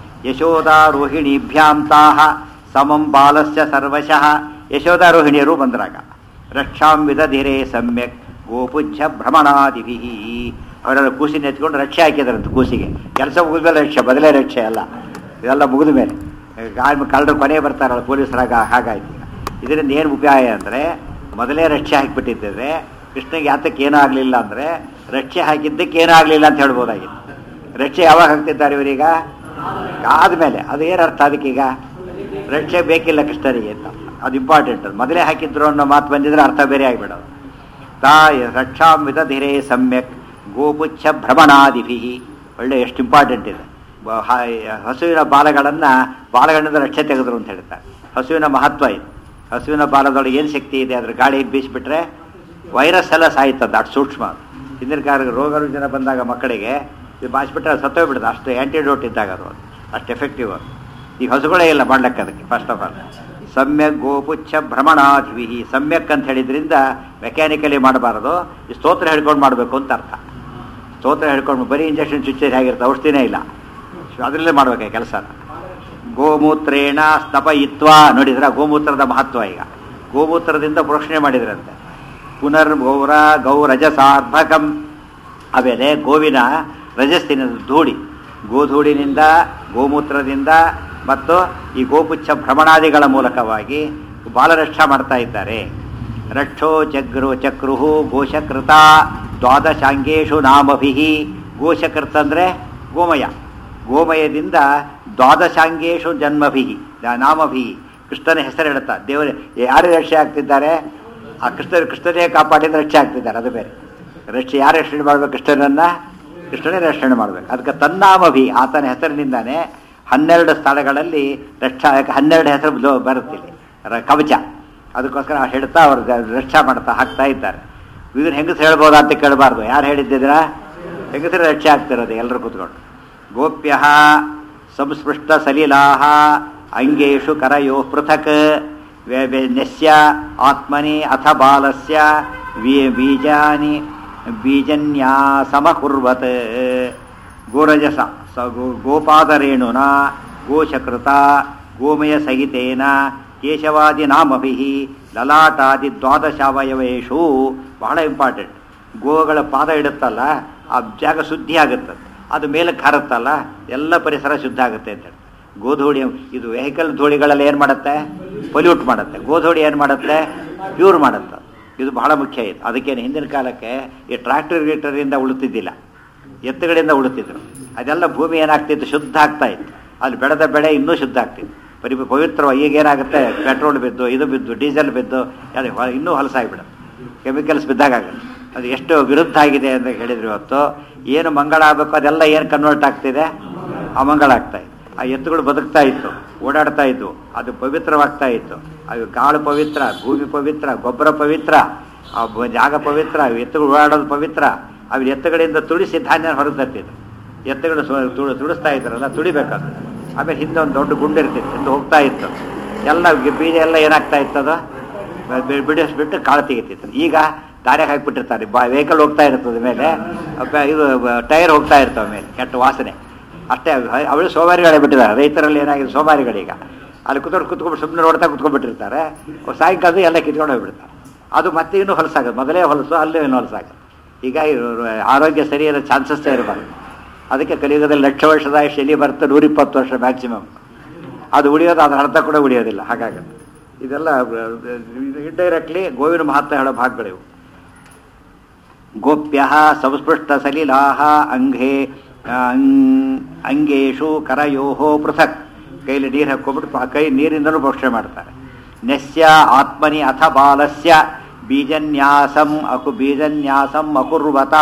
ಯಶೋದಾರೋಹಿಣೀಭ್ಯಾಂ ತಾಹ ಸಮಂ ಬಾಲಸ್ಯ ಸರ್ವಶಃ ಯಶೋದಾರೋಹಿಣಿಯರು ಬಂದ್ರಾಗ ರಕ್ಷಾಂ ವಿದಧಿರೇ ಸಮ್ಯಕ್ ಗೋಪುಜ್ಜ ಭ್ರಮಣಾದಿಭಿ ಅವರೆಲ್ಲ ಕೂಸಿನ ಎತ್ಕೊಂಡು ರಕ್ಷೆ ಹಾಕಿದಾರಂತ ಕೂಸಿಗೆ ಕೆಲಸ ಮುಗಿದ ಮೇಲೆ ರಕ್ಷೆ ಬದಲೇ ರಕ್ಷೆ ಅಲ್ಲ ಇದೆಲ್ಲ ಮುಗಿದ ಮೇಲೆ ಗಾಯ ಕಳ್ಳರು ಕೊನೆ ಬರ್ತಾರಲ್ಲ ಪೊಲೀಸರಾಗ ಹಾಗಾಯ್ತು ಈಗ ಇದರಿಂದ ಏನು ಉಪಾಯ ಅಂದರೆ ಮೊದಲೇ ರಕ್ಷೆ ಹಾಕಿಬಿಟ್ಟಿದ್ದೇವೆ ಕೃಷ್ಣಗೆ ಯಾತಕ್ಕೆ ಏನೂ ಆಗಲಿಲ್ಲ ಅಂದರೆ ರಕ್ಷೆ ಹಾಕಿದ್ದಕ್ಕೆ ಏನೂ ಆಗಲಿಲ್ಲ ಅಂತ ಹೇಳ್ಬೋದಾಗಿತ್ತು ರಕ್ಷೆ ಯಾವಾಗ ಹಾಕ್ತಿದ್ದಾರೆ ಇವರೀಗ ಆದಮೇಲೆ ಅದು ಏನು ಅರ್ಥ ಅದಕ್ಕೀಗ ರಕ್ಷೆ ಬೇಕಿಲ್ಲ ಕೃಷ್ಣರಿಗೆ ಅಂತ ಅದು ಇಂಪಾರ್ಟೆಂಟ್ ಅದು ಮೊದಲೇ ಹಾಕಿದ್ರು ಅನ್ನೋ ಮಾತು ಬಂದಿದ್ರೆ ಅರ್ಥ ಬೇರೆ ಆಗಿಬಿಡೋದು ತಾ ರಕ್ಷಾಂ ವಿದಧಿರೇ ಸಮ್ಯಕ್ ಗೋಪುಚ್ಛ ಭ್ರಮಣಾದಿಭಿ ಒಳ್ಳೆ ಎಷ್ಟು ಇಂಪಾರ್ಟೆಂಟ್ ಇದೆ ಬ- ಹ- ಹಸುವಿನ ಬಾಲಗಳನ್ನು ಬಾಲಗಳಿಂದ ರಕ್ಷೆ ತೆಗೆದ್ರು ಅಂತ ಹೇಳ್ತಾರೆ ಹಸುವಿನ ಮಹತ್ವ ಇದೆ ಹಸುವಿನ ಬಾಲದೊಳಗೆ ಏನು ಶಕ್ತಿ ಇದೆ ಅದ್ರ ಗಾಳಿ ಬೀಸಿಬಿಟ್ರೆ ವೈರಸ್ ಎಲ್ಲ ಸಾಯ್ತದ ಅಷ್ಟು ಸೂಕ್ಷ್ಮ ಅದು. ಹಿಂದಿನ ಕಾಲ ರೋಗ ರುಜಿನ ಬಂದಾಗ ಮಕ್ಕಳಿಗೆ ಇದು ಬಾಯಿಸ್ಬಿಟ್ರೆ ಅದು ಸತ್ತೋಗ್ಬಿಡುತ್ತೆ ಅಷ್ಟು ಆ್ಯಂಟಿಡೋಟ್ ಇದ್ದಾಗ ಅದು ಅಷ್ಟು ಎಫೆಕ್ಟಿವ್ ಅದು ಈಗ ಹಸುಗಳೇ ಇಲ್ಲ ಮಾಡ್ಲಿಕ್ಕೆ ಅದಕ್ಕೆ ಫಸ್ಟ್ ಆಫ್ ಆಲ್ ಸಮ್ಯಕ್ ಗೋಪುಚ್ಛ ಭ್ರಮಣಾಧಿವಿ ಸಮ್ಯಕ್ ಅಂತ ಹೇಳಿದ್ರಿಂದ ಮೆಕ್ಯಾನಿಕಲಿ ಮಾಡಬಾರದು ಈ ಸ್ತೋತ್ರ ಹೇಳ್ಕೊಂಡು ಮಾಡಬೇಕು ಅಂತ ಅರ್ಥ ಸ್ತೋತ್ರ ಹೇಳ್ಕೊಂಡು ಬರೀ ಇಂಜೆಕ್ಷನ್ ಚುಚ್ಚೇರಿ ಆಗಿರುತ್ತೆ ಔಷಧಿನೇ ಇಲ್ಲ ಅದರಲ್ಲೇ ಮಾಡ್ಬೇಕು ಕೆಲಸ ಗೋಮೂತ್ರೇಣ ಸ್ತಪಯಿತ್ವ ನೋಡಿದ್ರ ಗೋಮೂತ್ರದ ಮಹತ್ವ ಈಗ ಗೋಮೂತ್ರದಿಂದ ಪ್ರೋಷಣೆ ಮಾಡಿದ್ರಂತೆ ಪುನರ್ ಗೌರ ಗೌರಜಸಾರ್ಭಕಂ ಆಮೇಲೆ ಗೋವಿನ ರಜಸ್ಸಿನ ಧೂಳಿ ಗೋಧೂಳಿನಿಂದ ಗೋಮೂತ್ರದಿಂದ ಮತ್ತು ಈ ಗೋಪುಚ್ಛ ಭ್ರಮಣಾದಿಗಳ ಮೂಲಕವಾಗಿ ಬಾಲರಕ್ಷಾ ಮಾಡ್ತಾ ಇದ್ದಾರೆ ರಕ್ಷೋ ಚಕ್ರು ಚಕ್ರುಹು ಗೋಶಕೃತ ದ್ವಾದಶಾಂಗೇಶು ನಾಮಭಿ ಗೋಶಕೃತ ಅಂದರೆ ಗೋಮಯ ಗೋಮಯದಿಂದ ದ್ವಾದಶಾಂಗೇಶು ಜನ್ಮಭಿ ನಾಮಭಿ ಕೃಷ್ಣನ ಹೆಸರು ಹೇಳುತ್ತಾ ದೇವರ ಯಾರು ರಕ್ಷೆ ಆಗ್ತಿದ್ದಾರೆ ಆ ಕೃಷ್ಣ ಕೃಷ್ಣನೇ ಕಾಪಾಡಿದ ರಕ್ಷೆ ಆಗ್ತಿದ್ದಾರೆ ಅದು ಬೇರೆ ರಕ್ಷೆ ಯಾರು ರಕ್ಷಣೆ ಮಾಡಬೇಕು ಕೃಷ್ಣನನ್ನ ಕೃಷ್ಣನೇ ರಕ್ಷಣೆ ಮಾಡಬೇಕು ಅದಕ್ಕೆ ತನ್ನಾಮಭಿ ಆತನ ಹೆಸರಿನಿಂದಾನೇ ಹನ್ನೆರಡು ಸ್ಥಳಗಳಲ್ಲಿ ರಕ್ಷಾ ಯಾಕೆ ಹನ್ನೆರಡು ಹೆಸರು ಬ- ಬರುತ್ತಿಲ್ಲ ರ- ಕವಚ ಅದಕ್ಕೋಸ್ಕರ ಹೇಳ್ತಾ ಅವ್ರು ರಕ್ಷಾ ಮಾಡ್ತಾ ಹಾಕ್ತಾ ಇದ್ದಾರೆ ಇದನ್ನ ಹೆಂಗಸರು ಹೇಳ್ಬೋದಾ ಅಂತ ಕೇಳಬಾರ್ದು ಯಾರು ಹೇಳಿದ್ದಿದ್ರ ಹೆಂಗಸರು ರಕ್ಷೆ ಆಗ್ತಿರೋದು ಎಲ್ಲರೂ ಕೂತ್ಕೊಂಡು ಗೋಪ್ಯ ಸಂಸ್ಪೃಷ್ಟ ಸಲಿಲಾ ಅಂಗೇಶು ಕರಯೋ ಪೃಥಕ್ ವ್ಯ- ವ್ಯ- ನ್ಯಸ್ಯ ಆತ್ಮನಿ ಅಥ ಬಾಲಸ್ಯ ವಿ- ಬೀಜಾನಿ ಬೀಜನ್ಯಾಸಮಕುರ್ವತ್ ಗೋರಜಸ ಸ ಗೋ- ಗೋಪಾದರೇಣುನ ಗೋಶಕೃತ ಗೋಮಯ ಸಹಿತೇನ ಕೇಶವಾದಿ ನಾಮಭಿ ಲಲಾಟಾದಿ ದ್ವಾದಶಾವಯವೇಶು ಬಹಳ ಇಂಪಾರ್ಟೆಂಟ್ ಗೋಗಳ ಪಾದ ಇಡುತ್ತಲ್ಲ ಆ ಜಾಗ ಶುದ್ಧಿ ಆಗುತ್ತೆ ಅದು ಮೇಲಕ್ಕೆ ಹರತ್ತಲ್ಲ ಎಲ್ಲ ಪರಿಸರ ಶುದ್ಧ ಆಗುತ್ತೆ ಅಂತ ಹೇಳಿ ಗೋಧೂಳಿ ಇದು ವೆಹಿಕಲ್ ಧೂಳಿಗಳೆಲ್ಲ ಏನು ಮಾಡುತ್ತೆ ಪೊಲ್ಯೂಟ್ ಮಾಡುತ್ತೆ ಗೋಧೂಳಿ ಏನು ಮಾಡುತ್ತೆ ಪ್ಯೂರ್ ಮಾಡುತ್ತೆ ಇದು ಬಹಳ ಮುಖ್ಯ ಇದು ಅದಕ್ಕೇನು ಹಿಂದಿನ ಕಾಲಕ್ಕೆ ಈ ಟ್ರ್ಯಾಕ್ಟರ್ ಗೀಟರಿಂದ ಉಳುತ್ತಿದ್ದಿಲ್ಲ ಎತ್ತುಗಳಿಂದ ಉಳುತ್ತಿದ್ರು ಅದೆಲ್ಲ ಭೂಮಿ ಏನಾಗ್ತಿತ್ತು ಶುದ್ಧ ಆಗ್ತಾ ಇತ್ತು ಅಲ್ಲಿ ಬೆಳೆದ ಬೆಳೆ ಇನ್ನೂ ಶುದ್ಧ ಆಗ್ತಿತ್ತು ಪರಿ ಪವಿತ್ರವಾಗಿ ಈಗ ಏನಾಗುತ್ತೆ ಪೆಟ್ರೋಲ್ ಬಿದ್ದು ಇದು ಬಿದ್ದು ಡೀಸೆಲ್ ಬಿದ್ದು ಅದು ಹೊ- ಇನ್ನೂ ಹೊಲಸಾಗಿಬಿಡುತ್ತೆ ಕೆಮಿಕಲ್ಸ್ ಬಿದ್ದಾಗುತ್ತೆ ಅದು ಎಷ್ಟು ವಿರುದ್ಧ ಆಗಿದೆ ಅಂತ ಹೇಳಿದ್ರು ಇವತ್ತು ಏನು ಮಂಗಳ ಆಗಬೇಕು ಅದೆಲ್ಲ ಏನು ಕನ್ವರ್ಟ್ ಆಗ್ತಿದೆ ಅಮಂಗಳ ಆಗ್ತಾ ಇದೆ ಆ ಎತ್ತುಗಳು ಬದುಕ್ತಾ ಇತ್ತು ಓಡಾಡ್ತಾ ಇದ್ವು ಅದು ಪವಿತ್ರವಾಗ್ತಾ ಇತ್ತು ಅದು ಗಾಳು ಪವಿತ್ರ ಭೂಮಿ ಪವಿತ್ರ ಗೊಬ್ಬರ ಪವಿತ್ರ ಆ ಬ- ಜಾಗ ಪವಿತ್ರ ಅವು ಎತ್ತುಗಳು ಓಡಾಡೋದು ಪವಿತ್ರ ಅವು ಎತ್ತುಗಳಿಂದ ತುಳಿಸಿ ಧಾನ್ಯ ಹೊರಗೆ ತರ್ತಿದ್ರು ಎತ್ತುಗಳು ಸು- ತುಳು ತುಳಿಸ್ತಾ ಇದ್ರಲ್ಲ ತುಳಿಬೇಕಾದ್ರೆ ಆಮೇಲೆ ಹಿಂದೆ ಒಂದು ದೊಡ್ಡ ಗುಂಡು ಇರ್ತಿತ್ತು ಹಿಂದೆ ಹೋಗ್ತಾ ಇತ್ತು ಎಲ್ಲ ಗಿ- ಬೀಜ ಎಲ್ಲ ಏನಾಗ್ತಾ ಇತ್ತದ ಬಿಡಿಸ್ಬಿಟ್ಟು ಕಾಳು ತೆಗಿತಿತ್ತು ಈಗ ದಾರಿ ಹಾಕಿಬಿಟ್ಟಿರ್ತಾರೆ ಬಾ ವೆಹಿಕಲ್ ಹೋಗ್ತಾ ಇರ್ತದೆ ಮೇಲೆ ಅಬ್ಬ- ಇದು ಟೈರ್ ಹೋಗ್ತಾ ಇರ್ತವೆ ಮೇಲೆ ಕೆಟ್ಟ ವಾಸನೆ ಅಷ್ಟೇ ಅವಳು ಸೋಮಾರಿಗಳೇ ಬಿಟ್ಟಿದ್ದಾರೆ ರೈತರಲ್ಲಿ ಏನಾಗಿದೆ ಸೋಮಾರಿಗಳೀಗ ಅಲ್ಲಿ ಕುತ್ಕೊಂಡು ಕುತ್ಕೊಂಡು ಸುಮ್ಮನೆ ನೋಡ್ತಾ ಕುತ್ಕೊಂಡ್ಬಿಟ್ಟಿರ್ತಾರೆ ಸಾಯಂಕಾಲ ಎಲ್ಲ ಕಿತ್ಕೊಂಡು ಹೋಗ್ಬಿಡ್ತಾರೆ ಅದು ಮತ್ತೆ ಇನ್ನೂ ಹೊಲಸಾಗೋದು ಮೊದಲೇ ಹೊಲಸು ಅಲ್ಲೇ ಇನ್ನೂ ಹೊಲಸಾಗೋದು ಈಗ ಇವ್ರು ಆರೋಗ್ಯ ಸರಿಯಾದ ಚಾನ್ಸಸ್ ಇರಬಾರ್ದು ಅದಕ್ಕೆ ಕಲಿಯುಗದಲ್ಲಿ ಲಕ್ಷ ವರ್ಷದ ಶನಿ ಬರುತ್ತೆ ನೂರಿಪ್ಪತ್ತು ವರ್ಷ ಮ್ಯಾಕ್ಸಿಮಮ್ ಅದು ಉಳಿಯೋದು ಅದ್ರ ಅರ್ಥ ಕೂಡ ಉಳಿಯೋದಿಲ್ಲ ಹಾಗಾಗಿ ಇದೆಲ್ಲ ಇಂಡೈರೆಕ್ಟ್ಲಿ ಗೋವಿನ ಮಹತ್ವ ಹೇಳೋ ಭಾಗಗಳಿವು ಗೋಪ್ಯ ಸಂಸ್ಪೃಷ್ಟ ಸಲಿಲಾ ಅಂಘೇ ಅಂಗ್- ಅಂಗೇಶು ಕರಯೋ ಪೃಥಕ್ ಕೈಲಿ ನೀರು ಹಾಕ್ಕೊಂಡ್ಬಿಟ್ಟು ಆ ಕೈ ನೀರಿಂದಲೂ ಭಕ್ಷಣೆ ಮಾಡ್ತಾರೆ ನೆಸ್ಯ ಆತ್ಮನಿ ಅಥ ಬಾಲಸ್ಯ ಬೀಜನ್ಯಾಸಂ ಅಕು ಬೀಜನ್ಯಾಸಂ ಅಕುರ್ವತ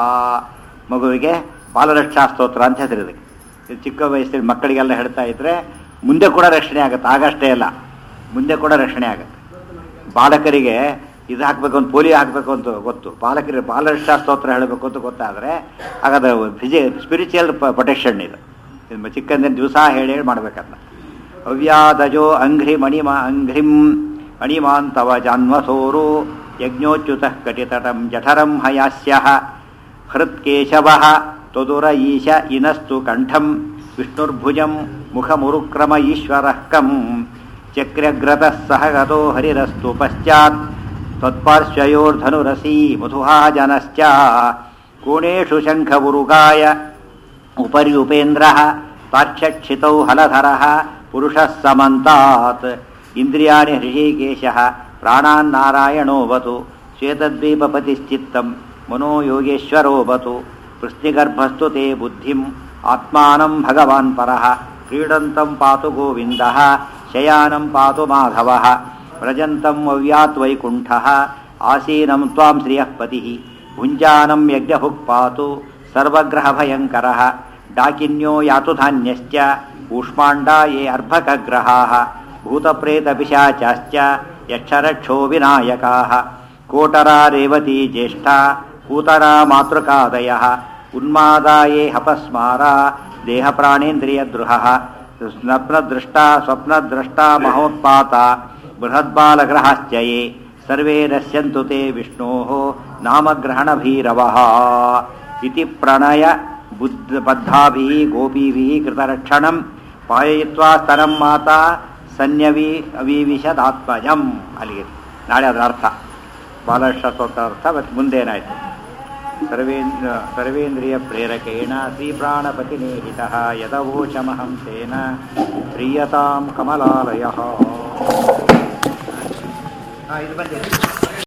ಮಗುವಿಗೆ ಬಾಲರಕ್ಷಾ ಸ್ತೋತ್ರ ಅಂತ ಹೆಸರು ಇದಕ್ಕೆ ಇದು ಚಿಕ್ಕ ವಯಸ್ಸಿನ ಮಕ್ಕಳಿಗೆಲ್ಲ ಹೇಳ್ತಾ ಇದ್ರೆ ಮುಂದೆ ಕೂಡ ರಕ್ಷಣೆ ಆಗುತ್ತೆ ಆಗಷ್ಟೇ ಅಲ್ಲ ಮುಂದೆ ಕೂಡ ರಕ್ಷಣೆ ಆಗುತ್ತೆ ಬಾಲಕರಿಗೆ ಇದು ಹಾಕಬೇಕು ಅಂತ ಪೋಲಿಯೋ ಹಾಕಬೇಕು ಅಂತ ಗೊತ್ತು ಬಾಲಕರಿಗೆ ಬಾಲರಕ್ಷಾ ಸ್ತೋತ್ರ ಹೇಳಬೇಕು ಅಂತ ಗೊತ್ತಾದರೆ ಹಾಗಾದ್ರೆ ಫಿಜಿ ಸ್ಪಿರಿಚುವಲ್ ಪ್ರೊಟೆಕ್ಷನ್ ಇದು ಇದು ಚಿಕ್ಕಂದಿನ ದಿವಸ ಹೇಳಿ ಹೇಳಿ ಮಾಡ್ಬೇಕಂತ ಅವ್ಯಾದಜೋ ಅಂಘ್ರಿ ಮಣಿಮ ಅಂಘ್ರಿಂ ಅಣಿಮಾಂತವ ಜಾನ್ವಸೋರು ಯಜ್ಞೋಚ್ಯುತ ಕಟಿತಟಂ ಜಠರಂ ಹಯಾಸ್ಯ ಹೃತ್ಕೇಶವ ತ್ವದುರ ಈಶ ಇನಸ್ತು ಕಂಠಂ ವಿಷ್ಣುರ್ಭುಜಂ ಮುಖಮುರುಕ್ರಮ ಈಶ್ವರಃ ಕಂ ಚಕ್ರಗ್ರತಃ ಸಹ ಗತೋ ಹರಿರಸ್ತು ಪಶ್ಚಾತ್ ತ್ವತ್ಪಾರ್ಶ್ವಯೋರ್ಧನುರಸೀ ಮಧುಹಾಜನಶ್ಚ ಕೋಣೇಷು ಶಂಖವುರುಗಾಯ ಉಪರಿ ಉಪೇಂದ್ರಃ ತಾಕ್ಷಕ್ಷಿತೌ ಹಲಧರಃ ಪುರುಷಃ ಸಮಂತಾತ್ ಇಂದ್ರಿಯಾಣಿ ಹೃಷಿಕೇಶಃ ಪ್ರಾಣಾನ್ನಾರಾಯಣೋವತು ಶ್ವೇತದ್ವೀಪಪತಿಶ್ಚಿತ್ತಂ ಮನೋ ಯೋಗೇಶ್ವರೋವತು ಪೃಷ್ಟಿಗರ್ಭಸ್ತು ತೇ ಬುದ್ಧಿಂ ಆತ್ಮಾನಂ ಭಗವಾನ್ ಪರಃ ಕ್ರೀಡಂತಂ ಪಾತು ಗೋವಿಂದಃ ಶಯಾನಂ ಪಾತು ಮಾಧವಃ ವ್ರಜಂತಂ ಅವ್ಯಾತ್ ವೈಕುಂಠಃ ಆಸೀನಂ ತ್ವಾಂ ಶ್ರಿಯಃ ಪತಿಃ ಭುಂಜಾನಂ ಯಜ್ಞಭುಕ್ ಪಾತು ಸರ್ವಗ್ರಹಭಯಂಕರಃ ಡಾಕಿನ್ಯೋ ಯಾತು ಧಾನ್ಯಶ್ಚ ಕೂಷ್ಮಾಂಡಾ ಯೇ ಅರ್ಭಕಗ್ರಹಾः ಭೂತಪ್ರೇತಪಿಶಾಚಾಶ್ಚ ಯಕ್ಷರಕ್ಷೋ ವಿನಾಯಕಾः ಕೋಟರಾ ರೇವತಿ ಜ್ಯೇಷ್ಠಾ ಕೂತರಾ ಮಾತೃಕಾದಯಃ ಉನ್ಮಾದಾ ಯೇ ಹಪಸ್ಮಾರಾ ದೇಹಪ್ರಾಣೇಂದ್ರಿಯದ್ರುಹಃ ಸ್ವಪ್ನದೃಷ್ಟಾ ಸ್ವಪ್ನದ್ರಷ್ಟಾ ಮಹೋತ್ಪಾತ ಬೃಹದ್ಬಾಲಗ್ರಹಾಶ್ಚ ಯೇ ಸರ್ವೇ ನಶ್ಯಂತು ತೇ ವಿಷ್ಣೋಃ ನಾಮಗ್ರಹಣಭೀರವಃ ಇತಿ ಪ್ರಣಯ ಬುದ್ಧ ಬದ್ಧಾಭಿः ಗೋಪೀಭಿः ಕೃತರಕ್ಷಣಂ ಪಾಯಯಿತ್ವಾ ಸ್ತನಂ ಮಾತಾ ಸನ್ಯವಿ ಅವೀವಿಷದಾತ್ಮಜಂ ಅಲ್ಲಿಗೆ ನಾಳೆ ಅದರ ಅರ್ಥ ಬಾಲಕೃಷ್ಣ ಸ್ತೋತ್ರ ಅರ್ಥ ಮತ್ತು ಮುಂದೇನಾಯಿತು ಸರ್ವೇಂದ್ರ ಸರ್ವೇಂದ್ರಿಯ ಪ್ರೇರಕೇಣ ಶ್ರೀಪ್ರಾಣಪತಿನೇಹಿತ ಯದವೋಚಮಹಂ ತೇನ ಪ್ರೀಯತಾಂ ಕಮಲಾಲಯ ಇದು ಬಂದಿದೆ